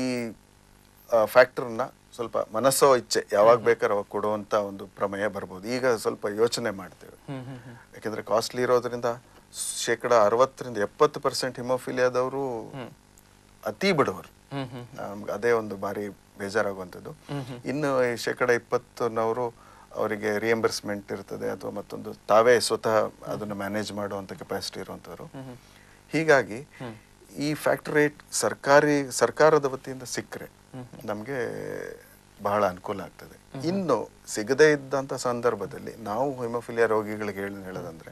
[SPEAKER 2] ಫ್ಯಾಕ್ಟರ್ನ ಸ್ವಲ್ಪ ಮನಸ್ಸೋ ಇಚ್ಛೆ ಯಾವಾಗ ಬೇಕಾದ್ರೆ ಅವಾಗ ಕೊಡುವಂತ ಒಂದು ಪ್ರಮೇಯ ಬರ್ಬೋದು ಈಗ ಸ್ವಲ್ಪ ಯೋಚನೆ ಮಾಡ್ತೇವೆ ಯಾಕೆಂದ್ರೆ ಕಾಸ್ಟ್ಲಿ ಇರೋದ್ರಿಂದ ಶೇಕಡ ಅರವತ್ತರಿಂದ ಎಪ್ಪತ್ತು ಪರ್ಸೆಂಟ್ ಹಿಮೋಫಿಲಿಯಾದವರು ಅತಿ ಬಡವರು ನಮ್ಗೆ ಅದೇ ಒಂದು ಬಾರಿ ಬೇಜಾರಾಗುವಂಥದ್ದು ಇನ್ನು ಈ ಶೇಕಡ ಇಪ್ಪತ್ತನವರು ಅವರಿಗೆ ರಿಯಂಬರ್ಸ್ಮೆಂಟ್ ಇರ್ತದೆ ಅಥವಾ ಮತ್ತೊಂದು ತಾವೇ ಸ್ವತಃ ಅದನ್ನು ಮ್ಯಾನೇಜ್ ಮಾಡುವಂಥ ಕೆಪಾಸಿಟಿ ಇರುವಂಥವ್ರು ಹೀಗಾಗಿ ಈ ಫ್ಯಾಕ್ಟರಿ ರೇಟ್ ಸರ್ಕಾರಿ ಸರ್ಕಾರದ ವತಿಯಿಂದ ಸಿಕ್ಕರೆ ನಮಗೆ ಬಹಳ ಅನುಕೂಲ ಆಗ್ತದೆ ಇನ್ನು ಸಿಗದೇ ಇದ್ದಂಥ ಸಂದರ್ಭದಲ್ಲಿ ನಾವು ಹಿಮೋಫಿಲಿಯಾ ರೋಗಿಗಳಿಗೆ ಹೇಳಿ ಹೇಳೋದಂದ್ರೆ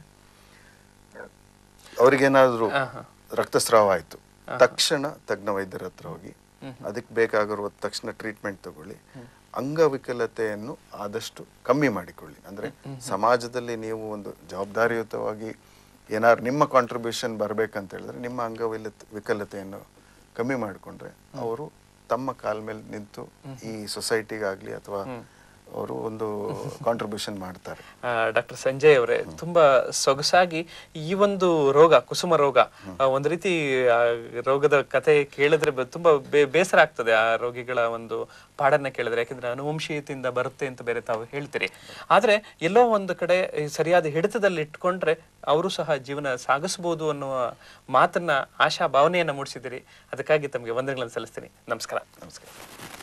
[SPEAKER 2] ಅವ್ರಿಗೇನಾದ್ರೂ ರಕ್ತಸ್ರಾವ ಆಯ್ತು ತಕ್ಷಣ ತಜ್ಞ ವೈದ್ಯರ ಹತ್ರ ಹೋಗಿ ಅದಕ್ಕೆ ಬೇಕಾಗಿರುವ ತಕ್ಷಣ ಟ್ರೀಟ್ಮೆಂಟ್ ತಗೊಳ್ಳಿ ಅಂಗವಿಕಲತೆಯನ್ನು ಆದಷ್ಟು ಕಮ್ಮಿ ಮಾಡಿಕೊಳ್ಳಿ ಅಂದ್ರೆ ಸಮಾಜದಲ್ಲಿ ನೀವು ಒಂದು ಜವಾಬ್ದಾರಿಯುತವಾಗಿ ಏನಾದ್ರು ನಿಮ್ಮ ಕಾಂಟ್ರಿಬ್ಯೂಷನ್ ಬರ್ಬೇಕಂತ ಹೇಳಿದ್ರೆ ನಿಮ್ಮ ಅಂಗವಿಲ ವಿಕಲತೆಯನ್ನು ಕಮ್ಮಿ ಮಾಡಿಕೊಂಡ್ರೆ ಅವರು ತಮ್ಮ ಕಾಲ ಮೇಲೆ ನಿಂತು ಈ ಸೊಸೈಟಿಗಾಗ್ಲಿ ಅಥವಾ ಅವರು ಒಂದು ಕಾಂಟ್ರಿಬ್ಯೂಷನ್ ಮಾಡ್ತಾರೆ
[SPEAKER 1] ಡಾಕ್ಟರ್ ಸಂಜಯ್ ಅವರೇ ತುಂಬಾ ಸೊಗಸಾಗಿ ಈ ಒಂದು ರೋಗ ಕುಸುಮ ರೋಗ ಆ, ಒಂದು ರೀತಿ ಆ ರೋಗದ ಕತೆ ಕೇಳಿದ್ರೆ ಬ- ತುಂಬಾ ಬೇ- ಬೇಸರ ಆಗ್ತದೆ ಆ ರೋಗಿಗಳ ಒಂದು ಪಾಡನ್ನ ಕೇಳಿದ್ರೆ ಯಾಕಂದ್ರೆ ಅನುವಂಶೀಯತೆಯಿಂದ ಬರುತ್ತೆ ಅಂತ ಬೇರೆ ತಾವು ಹೇಳ್ತೀರಿ ಆದ್ರೆ ಎಲ್ಲೋ ಒಂದು ಕಡೆ ಈ ಸರಿಯಾದ ಹಿಡಿತದಲ್ಲಿ ಇಟ್ಕೊಂಡ್ರೆ ಅವರು ಸಹ ಜೀವನ ಸಾಗಿಸಬಹುದು ಅನ್ನುವ ಮಾತನ್ನ ಆಶಾ ಭಾವನೆಯನ್ನ ಮೂಡಿಸಿದಿರಿ ಅದಕ್ಕಾಗಿ ತಮಗೆ ವಂದನೆಗಳನ್ನು ಸಲ್ಲಿಸ್ತೀನಿ ನಮಸ್ಕಾರ
[SPEAKER 2] ನಮಸ್ಕಾರ